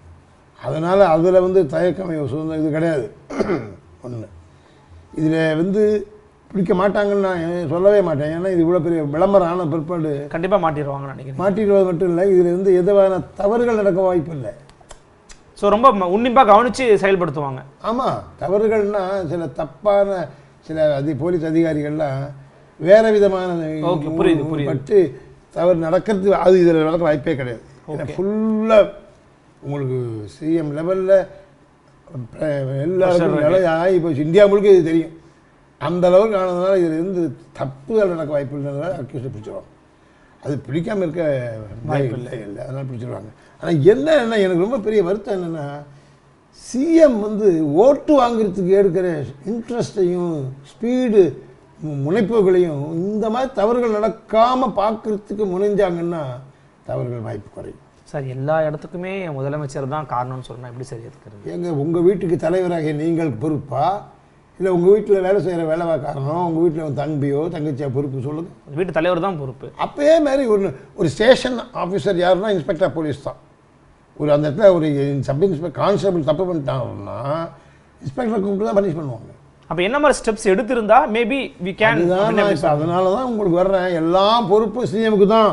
அதனால் அதில் வந்து தயக்கம் சுதந்திரம் இது கிடையாது ஒன்று இதில் வந்து பிடிக்க மாட்டாங்கன்னு நான் சொல்லவே மாட்டேன் ஏன்னா இது இவ்வளோ பெரிய விளம்பரம் ஆன பிற்பாடு கண்டிப்பா மாட்டிடுவாங்கன்னு நினைக்கிறேன் மாட்டிடுவது மட்டும் இல்லை இதில் வந்து எதுவான தவறுகள் நடக்க வாய்ப்பு இல்லை ஸோ ரொம்ப ம- உன்னிப்பா கவனிச்சு செயல்படுத்துவாங்க ஆமாம் தவறுகள்னா சில தப்பான சில அதி போலீஸ் அதிகாரிகள்லாம் வேற விதமான Okay, புரியுது, புரியுது. பட்டு தவறு நடக்கிறது அது இதில் நடக்க வாய்ப்பே கிடையாது ஃபுல்லாக உங்களுக்கு சிஎம் லெவலில் எல்லாருக்கும் நிலை ஆகி போச்சு இந்தியா முழுக்க இது தெரியும் அந்த அளவுக்கு ஆனதுனால இதில் இருந்து தப்புகள் நடக்க வாய்ப்பு இல்லைனால அக்யூஸ்ட் பிடிச்சிருவாங்க அது பிடிக்காம இருக்க வாய்ப்பு இல்லை இல்லை அதனால பிடிச்சிருவாங்க ஆனால் என்ன எனக்கு ரொம்ப பெரிய வருத்தம் என்னென்னா சிஎம் வந்து ஓட்டு வாங்குறதுக்கு எடுக்கிற இன்ட்ரெஸ்ட்டையும் ஸ்பீடு முனைப்புகளையும் இந்த மாதிரி தவறுகள் நடக்காம பார்க்கறதுக்கு முனைஞ்சாங்கன்னா தவறுகள் வாய்ப்பு குறையும் சார் எல்லா இடத்துக்குமே முதலமைச்சர் தான் காரணம்னு சொன்னா எப்படி சரி எடுக்கிறது எங்க உங்க வீட்டுக்கு தலைவராகிய நீங்கள் பொறுப்பா இல்லை உங்கள் வீட்டில் வேலை செய்கிற வேலைக்காரனோ உங்கள் வீட்டில் உங்கள் தம்பியோ தங்கச்சியோ பொறுப்பு சொல்லுங்கள் வீட்டு தலைவர் தான் பொறுப்பு அப்பயே மாதிரி ஒரு ஒரு ஸ்டேஷன் ஆஃபீஸர் யாருன்னா இன்ஸ்பெக்டர் போலீஸ் தான் ஒரு அந்த இடத்துல ஒரு சப் இன்ஸ்பெக்டர் கான்ஸ்டபிள் தப்பு பண்ணிட்டாங்கன்னா இன்ஸ்பெக்டர் கூப்பிட்டு தான் பனிஷ் பண்ணுவாங்க அப்ப என்ன மாதிரி ஸ்டெப்ஸ் எடுத்திருந்தா மேபி வி கேன் அதுதான் நான் இப்போ அதனால தான் உங்களுக்கு வர்றேன் எல்லாம் பொறுப்பு சிஎமுக்கு தான்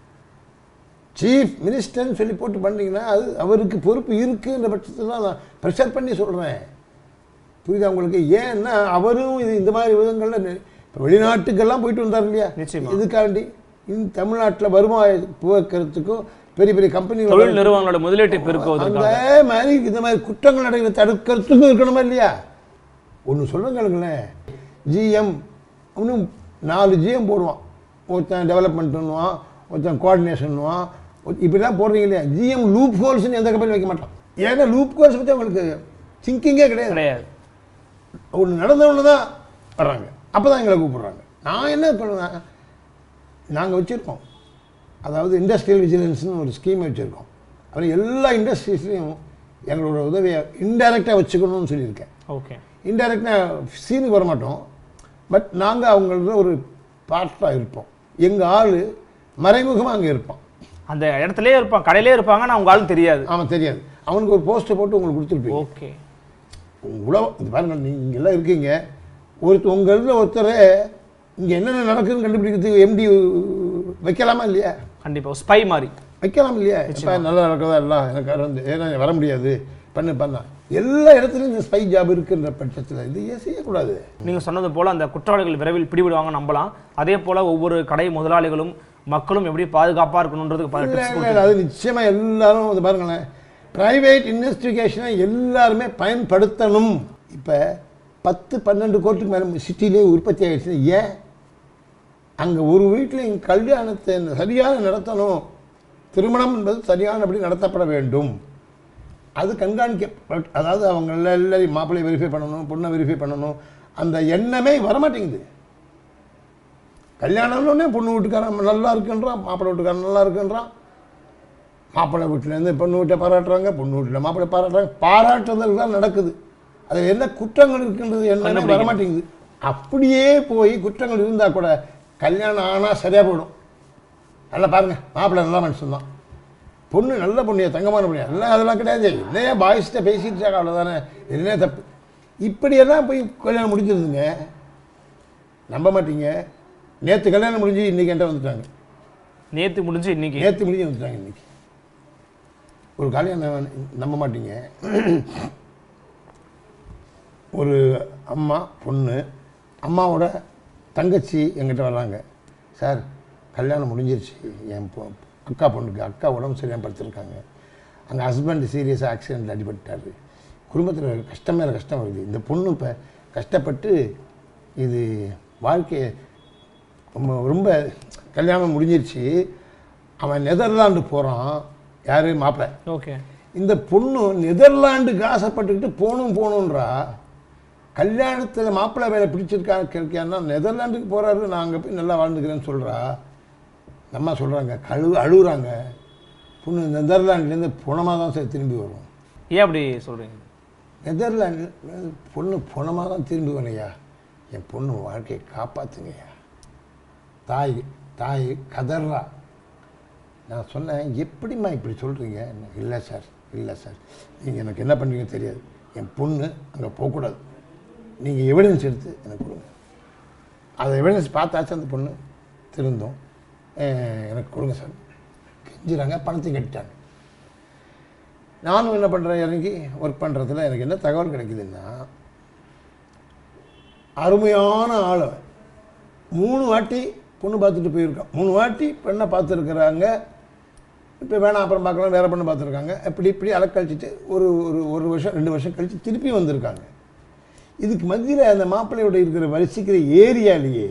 சீஃப் மினிஸ்டர்னு சொல்லி போட்டு பண்ணீங்கன்னா அது அவருக்கு பொறுப்பு இருக்குன்ற பட்சத்தில் தான் நான் ப்ரெஷர் பண்ணி சொல்கிறேன் புரியுதா உங்களுக்கு ஏன்னா அவரும் இது இந்த மாதிரி விதங்களில் இப்போ வெளிநாட்டுக்கெல்லாம் போயிட்டு வந்தார் இல்லையா நிச்சயமா. இதுக்காண்டி இந்த தமிழ்நாட்டில் வருமானம் துவக்கிறதுக்கும் பெரிய பெரிய கம்பெனி தொழில் நிறுவனங்களோட முதலீட்டை பெருக்குவதற்காக அந்த மாதிரி இந்த மாதிரி குற்றங்கள் நடக்கிற தடுக்கிறதுக்கும் இருக்கணுமா இல்லையா ஒன்று சொல்லுங்களேன் ஜிஎம் இன்னும் நாலு ஜிஎம் போடுவான் ஒருத்தன் டெவலப்மெண்ட்டுன்னுவான் ஒருத்தன் கோஆர்டினேஷன்னுவான் இப்படிலாம் போடுறீங்க இல்லையா ஜிஎம் லூப் ஹோல்ஸ்னு எந்த கம்பெனி வைக்க மாட்டான் ஏன்னா லூப் ஹோல்ஸ் பற்றி அவங்களுக்கு திங்கிங்கே கிடையாது கிடையாது ஒன்று நடந்தவொன்னு தான் வர்றாங்க அப்போ தான் எங்களை கூப்பிடுறாங்க நான் என்ன பண்ணுவேன் நாங்கள் வச்சுருக்கோம் அதாவது இண்டஸ்ட்ரியல் விஜிலன்ஸ்னு ஒரு ஸ்கீம் வச்சுருக்கோம் அப்புறம் எல்லா இண்டஸ்ட்ரீஸ்லையும் எங்களோட உதவியை இன்டைரக்டாக வச்சுக்கணும்னு சொல்லியிருக்கேன் ஓகே இன்டைரக்டாக சீனுக்கு வர மாட்டோம் பட் நாங்கள் அவங்களோட ஒரு பார்ட்டாக இருப்போம் எங்கள் ஆள் மறைமுகமாக அங்கே இருப்பான் அந்த இடத்துலயே இருப்பாங்க கடையிலே இருப்பாங்க நான் உங்க ஆளுக்கு தெரியாது அவன் தெரியாது அவனுக்கு ஒரு போஸ்ட்டை போட்டு உங்களுக்கு கொடுத்துருப்பீங்க ஓகே உங்களோ இந்த பாருங்க நீங்கள் இங்கெல்லாம் இருக்கீங்க ஒருத்தர் உங்கள் இதில் ஒருத்தர் இங்கே என்னென்ன நடக்குதுன்னு கண்டுபிடிக்கிறதுக்கு எம்டி வைக்கலாமா இல்லையா கண்டிப்பா ஸ்பை மாதிரி வைக்கலாம் இல்லையா இப்போ நல்லா நடக்கிறதா எல்லாம் எனக்கு வர வந்து ஏன்னா வர முடியாது பண்ணு பண்ணா எல்லா இடத்துலையும் இந்த ஸ்பை ஜாப் இருக்குன்ற பட்சத்தில் இது ஏன் செய்யக்கூடாது நீங்க சொன்னது போல அந்த குற்றவாளிகள் விரைவில் பிடிபடுவாங்க நம்பலாம் அதே போல ஒவ்வொரு கடை முதலாளிகளும் மக்களும் எப்படி பாதுகாப்பா இருக்கணுன்றதுக்கு பல இல்லை tips இல்லை அது நிச்சயமாக எல்லாரும் வந்து பாருங்களேன் ப்ரைவேட் இன்வெஸ்டிகேஷனை எல்லாருமே பயன்படுத்தணும் இப்போ பத்து பன்னெண்டு கோட்டுக்கு மேலே சிட்டிலே உற்பத்தி ஆகிடுச்சு ஏன் அங்கே ஒரு வீட்டில் எங்கள் கல்யாணத்தை சரியாக நடத்தணும் திருமணம் என்பது சரியானபடி நடத்தப்பட வேண்டும் அது கண்காணிக்க அதாவது அவங்க எல்லாரையும் மாப்பிள்ளையை வெரிஃபை பண்ணணும் பொண்ணை வெரிஃபை பண்ணணும் அந்த எண்ணமே வரமாட்டேங்குது கல்யாணம்னே பொண்ணு வீட்டுக்காரன் நல்லா இருக்குன்றான் மாப்பிள்ளை வீட்டுக்காரன் நல்லா இருக்குன்றான் மாப்பிள்ளை வீட்டிலேருந்து பொண்ணு வீட்டை பாராட்டுறாங்க பொண்ணு வீட்டில் மாப்பிள்ளை பாராட்டுறாங்க பாராட்டுதல் தான் நடக்குது அதில் என்ன குற்றங்கள் இருக்குன்றது என்னன்னு வரமாட்டேங்குது அப்படியே போய் குற்றங்கள் இருந்தால் கூட கல்யாணம் ஆனால் சரியாக போயிடும் நல்லா பாருங்க மாப்பிள்ளை நல்ல மனுஷன் தான் பொண்ணு நல்ல பொண்ணியா தங்கமான பொண்ணியா எல்லாம் அதெல்லாம் கிடையாது என்னையா பாய்ஸ்கிட்ட பேசிட்டு இருக்காங்க அவ்வளோதானே என்ன தப்பு இப்படியெல்லாம் போய் கல்யாணம் முடிஞ்சிருதுங்க நம்ப மாட்டீங்க நேற்று கல்யாணம் முடிஞ்சு இன்னைக்கு என்கிட்ட வந்துட்டாங்க நேத்து முடிஞ்சு இன்னைக்கு நேற்று முடிஞ்சு வந்துட்டாங்க இன்னைக்கு ஒரு கல்யாணம் நம்ப மாட்டீங்க ஒரு அம்மா பொண்ணு அம்மாவோட தங்கச்சி எங்கிட்ட வர்றாங்க சார் கல்யாணம் முடிஞ்சிருச்சு என் பொ அக்கா பொண்ணுக்கு அக்கா உடம்பு சரியாக படுத்திருக்காங்க அங்கே ஹஸ்பண்ட் சீரியஸாக ஆக்சிடென்ட் அடிபட்டாரு குடும்பத்தில் கஷ்டம் மேலே கஷ்டம் வருது இந்த பொண்ணு இப்போ கஷ்டப்பட்டு இது வாழ்க்கையை ரொம்ப ரொம்ப கல்யாணம் முடிஞ்சிருச்சு அவன் நெதர்லாண்டு போகிறான் யார் மாப்பிள்ளை ஓகே இந்த பொண்ணு நெதர்லாண்டுக்கு ஆசைப்பட்டுக்கிட்டு போகணும் போகணுன்றா கல்யாணத்தில் மாப்பிள்ளை வேலை பிடிச்சிருக்கா கிடைக்கான்னா நெதர்லாண்டுக்கு போகிறாரு நான் அங்கே போய் நல்லா வாழ்ந்துக்கிறேன்னு சொல்கிறா அம்மா சொல்கிறாங்க கழு அழுகுறாங்க பொண்ணு நெதர்லாண்ட்லேருந்து புணமாக தான் சார் திரும்பி வரும் ஏன் அப்படி சொல்றீங்க நெதர்லாண்டு பொண்ணு புணமாக தான் திரும்பி வரையா என் பொண்ணு வாழ்க்கையை காப்பாற்றுங்கய்யா தாய் தாய் கதறா நான் சொன்னேன் எப்படிம்மா இப்படி சொல்கிறீங்க இல்லை சார் இல்லை சார் நீங்கள் எனக்கு என்ன பண்ணுறீங்க தெரியாது என் பொண்ணு அங்கே போகக்கூடாது நீங்கள் எவிடன்ஸ் எடுத்து எனக்கு கொடுங்க அதை எவிடன்ஸ் பார்த்தாச்சும் அந்த பொண்ணு திருந்தோம் அஹ் எனக்கு கொடுங்க சார் கெஞ்சுறாங்க பணத்தையும் கட்டிட்டாங்க நானும் என்ன பண்ணுறேன் இறங்கி ஒர்க் பண்ணுறதுல எனக்கு என்ன தகவல் கிடைக்குதுன்னா அருமையான ஆள் அவன். மூணு வாட்டி பொண்ணு பார்த்துட்டு போயிருக்கான் மூணு வாட்டி பெண்ணை பார்த்துருக்குறாங்க இப்போ வேணாம் அப்புறம் பார்க்கலாம் வேறு பொண்ணு பார்த்துருக்காங்க இப்படி இப்படி அலக்கழிச்சிட்டு ஒரு ஒரு ஒரு வருஷம் ரெண்டு வருஷம் கழித்து திருப்பி வந்திருக்காங்க இதுக்கு மத்தியில் அந்த மாப்பிள்ளையோட இருக்கிற வரிசைக்கிற ஏரியாலேயே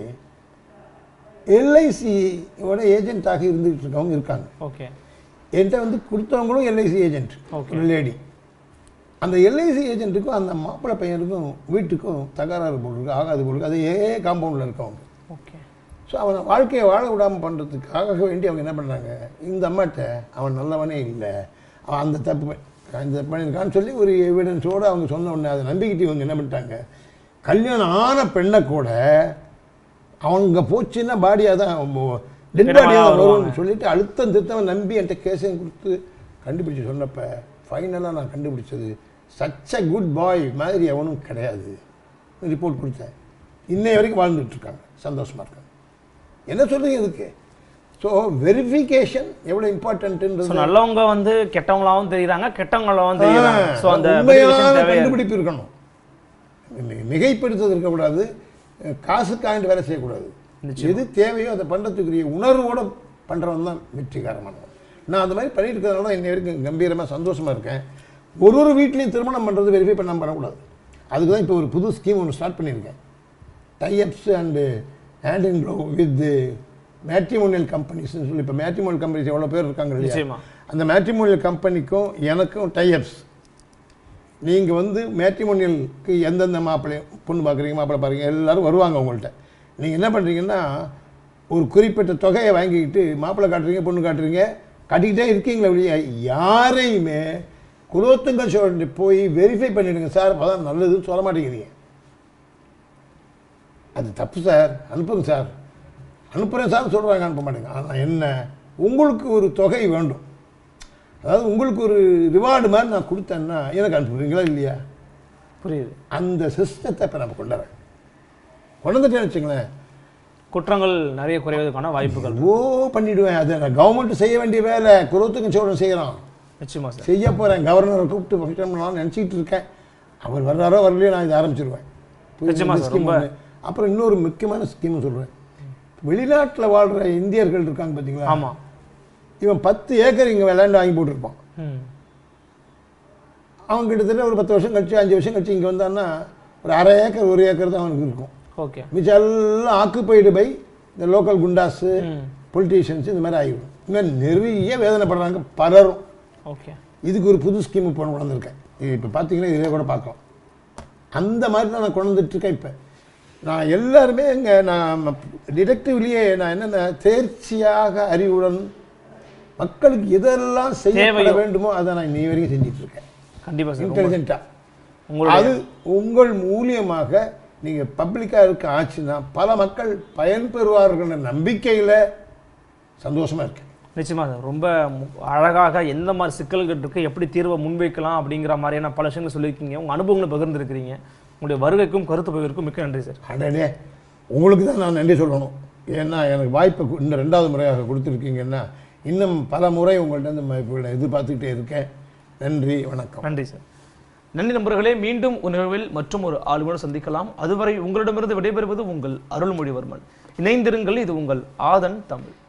எல்ஐசியோட ஏஜென்ட்டாக இருந்துகிட்டு இருக்கவங்க இருக்காங்க ஓகே என்கிட்ட வந்து கொடுத்தவங்களும் எல்ஐசி ஏஜென்ட் Okay. ஒரு லேடி அந்த எல்ஐசி ஏஜென்ட்டுக்கும் அந்த மாப்பிள்ளை பையனுக்கும் வீட்டுக்கும் தகராறு போட்டிருக்கு ஆகாது போட்டிருக்கு அது ஏ காம்பவுண்டில் இருக்கவங்க ஓகே ஸோ அவனை வாழ்க்கையை வாழ விடாமல் பண்ணுறதுக்காக வேண்டி அவங்க என்ன பண்ணுறாங்க இந்த அம்மாட்ட அவன் நல்லவனே இல்லை அவன் அந்த தப்பு பண்- இந்த தப்பு பண்ணியிருக்கான்னு சொல்லி ஒரு எவிடன்ஸோடு அவங்க சொன்ன உடனே அதை நம்பிக்கிட்டு இவங்க என்ன பண்ணிட்டாங்க கல்யாணம் ஆன பெண்ணை கூட அவங்க போச்சுன்னா பாடியாக தான் டெட் பிணமா பாடியாக வருவாங்க. வரும்னு சொல்லிட்டு அழுத்தம் திருத்தம் நம்பி என்கிட்ட கேஸையும் கொடுத்து கண்டுபிடிச்சு சொன்னப்ப ஃபைனலாக நான் கண்டுபிடிச்சது சச் அ குட் பாய் மாதிரி எவனும் கிடையாது ரிப்போர்ட் கொடுத்தேன் இன்னை வரைக்கும் வாழ்ந்துட்டு இருக்காங்க சந்தோஷமா இருக்காங்க என்ன சொல்றீங்க இதுக்கு ஸோ வெரிஃபிகேஷன் எவ்வளோ ஸோ இம்பார்ட்டன்ட்ன்றது நல்லவங்க வந்து கெட்டவங்களாவும் தெரியுறாங்க கெட்டவங்களாவும் தெரியுறாங்க ஸோ அந்த உண்மையான verification தேவையா இருக்கு. கண்டுபிடிப்பு இருக்கணும் மி- மிகைப்படுத்துவது இருக்கக்கூடாது அஹ் காசுக்காண்டு வேலை செய்யக்கூடாது எது தேவையோ அதை பண்ணுறதுக்குரிய உணர்வோட பண்ணுறவன் தான் வெற்றிகரமானவன் நான் அந்த மாதிரி பண்ணிட்டு இருக்கிறதுனால தான் இன்னை வரைக்கும் கம்பீரமாக சந்தோஷமாக இருக்கேன் ஒரு ஒரு வீட்லேயும் திருமணம் பண்ணுறது வெரிஃபை பண்ணாமல் பண்ணக்கூடாது அதுக்கு தான் இப்போ ஒரு புது ஸ்கீம் ஒன்று ஸ்டார்ட் பண்ணியிருக்கேன் types and hand in glove with matrimonial கம்பெனிஸ்னு சொல்லி இப்போ மேட்ரிமோனியல் கம்பெனிஸ் எவ்வளோ பேர் இருக்காங்க இல்லையா நிச்சயமா அந்த மேட்ரிமோனியல் கம்பெனிக்கும் எனக்கும் டைப்ஸ் நீங்கள் வந்து மேட்ரிமோனியலுக்கு எந்தெந்த மாப்பிள்ளை பொண்ணு பார்க்குறீங்க மாப்பிள்ளை பார்க்குறீங்க எல்லாரும் வருவாங்க உங்கள்கிட்ட நீங்கள் என்ன பண்ணுறீங்கன்னா ஒரு குறிப்பிட்ட தொகையை வாங்கிக்கிட்டு மாப்பிள்ளை காட்டுறீங்க பொண்ணு காட்டுறீங்க காட்டிக்கிட்டே இருக்கீங்களா வெளியே யாரையுமே குலோத்துங்க சோழன் போய் வெரிஃபை பண்ணிடுங்க சார் அப்பதான் நல்லதுன்னு சொல்ல மாட்டேங்கிறீங்க அது தப்பு சார் அனுப்புங்க சார் அனுப்புகிறேன் சார் சொல்கிறாங்க அனுப்ப மாட்டேங்க ஆனால் என்ன உங்களுக்கு ஒரு தொகை வேண்டும் அதாவது உங்களுக்கு ஒரு ரிவார்டு மாதிரி நான் கொடுத்தேன்னா எனக்கு அனுப்புவீங்களா இல்லையா புரியுது அந்த சிஸ்டத்தை இப்போ நம்ம கொண்டு வரேன் கொண்டு வந்துட்டேன்னு வச்சுங்களேன் குற்றங்கள் நிறைய குறைவதற்கான வாய்ப்புகள் ஓ பண்ணிடுவேன் அது நான் கவர்மெண்ட் செய்ய வேண்டிய வேலை குலோத்துங்க சோழன் செய்கிறான் நிச்சயமா சார் செய்ய போகிறேன் கவர்னரை கூப்பிட்டு ஃபங்க்ஷன் பண்ணலாம்னு நினச்சிக்கிட்டு இருக்கேன் அவர் வர்றாரோ வரலையோ நான் இதை ஆரம்பிச்சிருவேன் புரியுது? நிச்சயமா இந்த சார், scheme ரொம்ப- ஒண்ணு. அப்புறம் இன்னொரு முக்கியமான ஸ்கீம் சொல்கிறேன் வெளிநாட்டில் வாழ்கிற இந்தியர்கள் இருக்காங்க பார்த்தீங்களா ஆமா இவன் பத்து ஏக்கர் இங்கே விளையாண்டு வாங்கி போட்டிருப்பான் ம் அவன் கிட்டத்தட்ட ஒரு பத்து வருஷம் கழிச்சு அஞ்சு வருஷம் கழிச்சு இங்கே வந்தான்னா ஒரு அரை ஏக்கர் ஒரு ஏக்கர் தான் அவனுக்கு இருக்கும் ஓகே மிச்சம் எல்லாம் ஆக்குப்பைடு பை இந்த லோக்கல் குண்டாஸு ம் பொலிட்டீஷியன்ஸ் இந்த மாதிரி ஆகிடும் இன்னும் நிறைய வேதனைப்படுறாங்க பலரும் ஓகே இதுக்கு ஒரு புது ஸ்கீம் இப்போ கொண்டு வந்திருக்கேன் இது இப்போ பார்த்தீங்கன்னா இதில் கூட பார்க்கலாம் அந்த மாதிரி தான் நான் கொண்டு வந்துட்டு இருக்கேன் இப்போ நான் எல்லாருமே இங்கே நான் டிடெக்டிவ்லேயே நான் என்னென்ன தேர்ச்சியாக அறிவுடன் மக்களுக்கு எதெல்லாம் செய்யப்பட தேவையோ. வேண்டுமோ அதை நான் இன்னி வரைக்கும் செஞ்சுட்டு இருக்கேன் கண்டிப்பா சார் ரொம்ப- இன்டெலிஜென்ட்டாக உங்களுடைய அது உங்கள் மூலியமாக நீங்கள் பப்ளிக்காக இருக்க ஆச்சுன்னா பல மக்கள் பயன்பெறுவார்கள்ன்ற நம்பிக்கையில் சந்தோஷமாக இருக்கேன் நிச்சயமா சார் ரொம்ப மு- அழகாக எந்த மாதிரி சிக்கல்கள் இருக்கு எப்படி தீர்வை முன்வைக்கலாம் அப்படிங்கிற மாதிரியான பல விஷயங்கள் சொல்லியிருக்கீங்க உங்க அனுபவங்களை பகிர்ந்துருக்கிறீங்க உங்களுடைய வருகைக்கும் கருத்து பகிர்வுக்கும் மிக்க நன்றி சார் அடடே உங்களுக்கு தான் நான் நன்றி சொல்லணும் ஏன்னா எனக்கு வாய்ப்பை கு- இந்த ரெண்டாவது முறையாக கொடுத்துருக்கீங்கன்னா இன்னும் பல முறை உங்கள்ட்ட இருந்து வாய்ப்புகளை எதிர்பார்த்துக்கிட்டே இருக்கேன் நன்றி வணக்கம் நன்றி சார் நன்றி நண்பர்களே மீண்டும் ஒரு நிகழ்வில் மற்றும் ஒரு ஆளுநர் சந்திக்கலாம் அதுவரை உங்களிடமிருந்து விடைபெறுவது உங்கள் அருள்மொழிவர்மன் இணைந்திருங்கள் இது உங்கள் ஆதன் தமிழ்